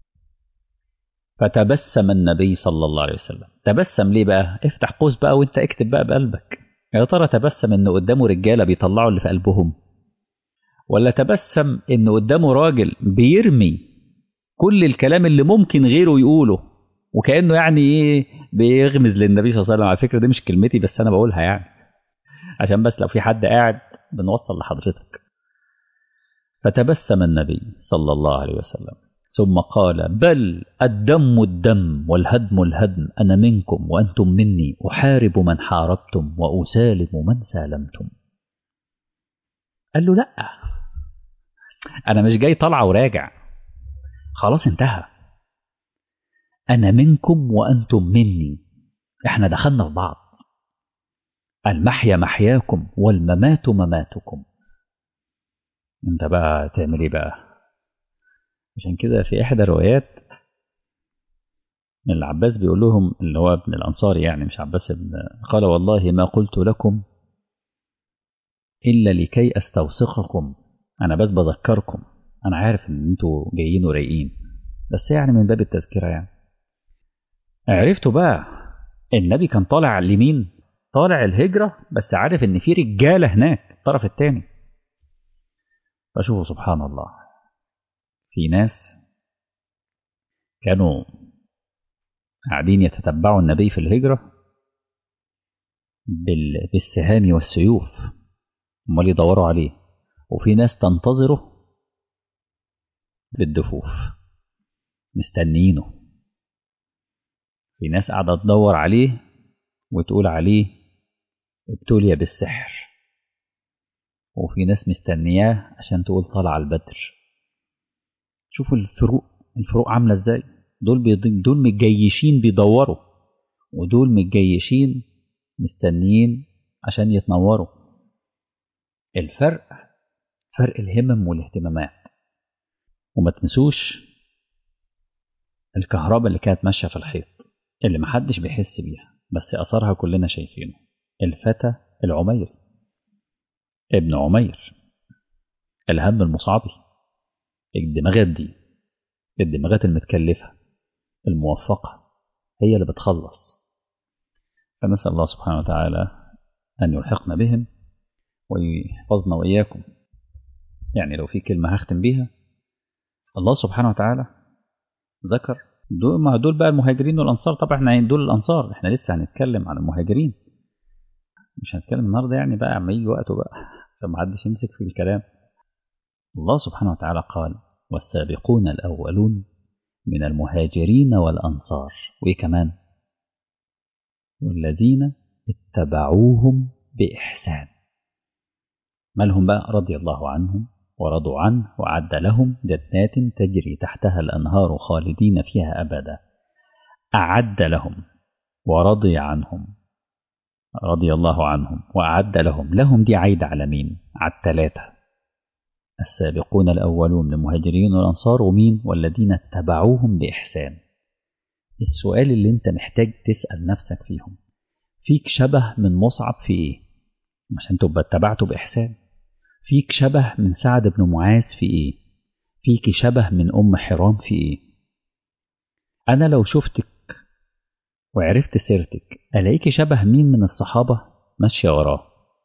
فتبسم النبي صلى الله عليه وسلم تبسم ليه بقى افتح قوس بقى وانت اكتب بقى بقلبك يا ترى تبسم ان قدامه رجاله بيطلعوا اللي في قلبهم ولا تبسم ان قدامه راجل بيرمي كل الكلام اللي ممكن غيره يقوله وكانه يعني ايه بيغمز للنبي صلى الله عليه وسلم على فكره دي مش كلمتي بس انا بقولها يعني عشان بس لو في حد قاعد بنوصل لحضرتك فتبسم النبي صلى الله عليه وسلم ثم قال بل الدم الدم والهدم الهدم أنا منكم وأنتم مني أحارب من حاربتم وأسالم من سالمتم قال له لا أنا مش جاي طالعة وراجع خلاص انتهى أنا منكم وأنتم مني احنا دخلنا في بعض المحيا محياكم والممات مماتكم انت بقى تعمل ايه بقى عشان كده في احدى الروايات العباس بيقول لهم اللي هو ابن الانصار يعني مش عباس ابن قال والله ما قلت لكم الا لكي استوثقكم انا بس بذكركم انا عارف ان انتوا جايين ورايقين بس يعني من باب التذكره يعني عرفتوا بقى النبي كان طالع لمين طالع الهجره بس عارف ان في رجاله هناك الطرف الثاني فشوفوا سبحان الله في ناس كانوا قاعدين يتتبعوا النبي في الهجرة بالسهام والسيوف امال يدوروا عليه وفي ناس تنتظره بالدفوف مستنيينه في ناس قاعدة تدور عليه وتقول عليه ابتلي بالسحر وفي ناس مستنياه عشان تقول طلع البدر شوفوا الفروق الفروق عامله ازاي دول بيض... دول متجيشين بيدوروا ودول متجيشين مستنيين عشان يتنوروا الفرق فرق الهمم والاهتمامات وما تنسوش الكهرباء اللي كانت ماشيه في الحيط اللي محدش بيحس بيها بس اثرها كلنا شايفينه الفتى العميري ابن عمير الهم المصعبي الدماغات دي الدماغات المتكلفه الموفقه هي اللي بتخلص فنسال الله سبحانه وتعالى ان يلحقنا بهم ويحفظنا واياكم يعني لو في كلمه هختم بيها الله سبحانه وتعالى ذكر دول ما دول بقى المهاجرين والانصار طبعا احنا دول الانصار احنا لسه هنتكلم عن المهاجرين مش هنتكلم النهارده يعني بقى اما يجي وقته بقى عشان ما حدش يمسك في الكلام الله سبحانه وتعالى قال والسابقون الاولون من المهاجرين والانصار وايه كمان والذين اتبعوهم باحسان مالهم بقى رضي الله عنهم ورضوا عنه وأعد لهم جنات تجري تحتها الأنهار خالدين فيها أبدا أعد لهم ورضي عنهم رضي الله عنهم وأعد لهم لهم دي عايدة على مين على الثلاثة السابقون الأولون من المهاجرين والأنصار ومين والذين اتبعوهم بإحسان السؤال اللي انت محتاج تسأل نفسك فيهم فيك شبه من مصعب في ايه عشان تبقى اتبعته بإحسان فيك شبه من سعد بن معاذ في ايه فيك شبه من ام حرام في ايه انا لو شفتك وعرفت سيرتك الاقيك شبه مين من الصحابه ماشيه وراه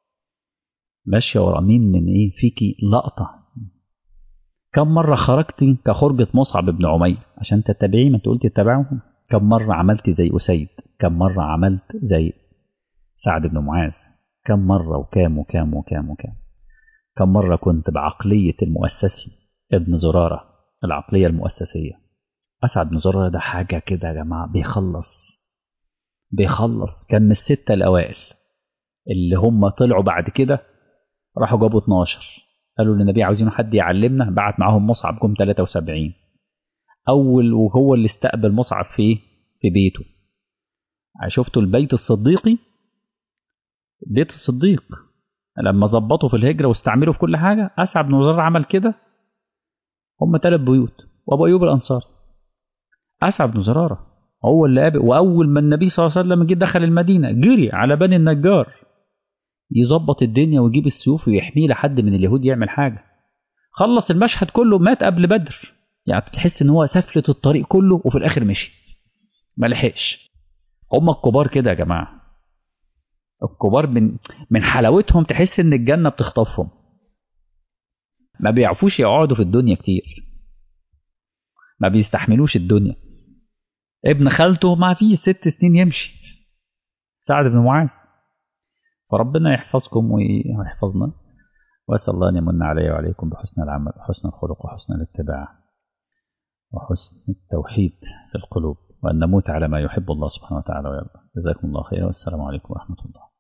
ماشيه ورا مين من ايه فيكي لقطه كم مره خرجتي كخرجه مصعب بن عمير عشان تتبعيه ما انت قلت تتبعهم كم مره عملت زي اسيد كم مره عملت زي سعد بن معاذ كم مره وكام وكام وكام وكام كم مرة كنت بعقلية المؤسسي ابن زرارة العقلية المؤسسية أسعد بن زرارة ده حاجة كده يا جماعة بيخلص بيخلص كان من الستة الأوائل اللي هم طلعوا بعد كده راحوا جابوا 12 قالوا للنبي عاوزين حد يعلمنا بعت معاهم مصعب جم 73 أول وهو اللي استقبل مصعب في في بيته شفتوا البيت الصديقي بيت الصديق لما ظبطوا في الهجرة واستعملوا في كل حاجة أسعد بن زرارة عمل كده هم ثلاث بيوت وأبو أيوب الأنصاري أسعد بن زرارة هو اللي قابل وأول ما النبي صلى الله عليه وسلم جه دخل المدينة جري على بني النجار يظبط الدنيا ويجيب السيوف ويحميه لحد من اليهود يعمل حاجة خلص المشهد كله مات قبل بدر يعني تحس ان هو سفلة الطريق كله وفي الاخر مشي ما لحقش هم الكبار كده يا جماعه الكبار من من حلاوتهم تحس ان الجنه بتخطفهم ما بيعرفوش يقعدوا في الدنيا كتير ما بيستحملوش الدنيا ابن خالته ما فيه ست سنين يمشي سعد بن معاذ فربنا يحفظكم ويحفظنا واسال الله ان يمن علي وعليكم بحسن العمل وحسن الخلق وحسن الاتباع وحسن التوحيد في القلوب وأن نموت على ما يحب الله سبحانه وتعالى ويرضى جزاكم الله خيرا والسلام عليكم ورحمة الله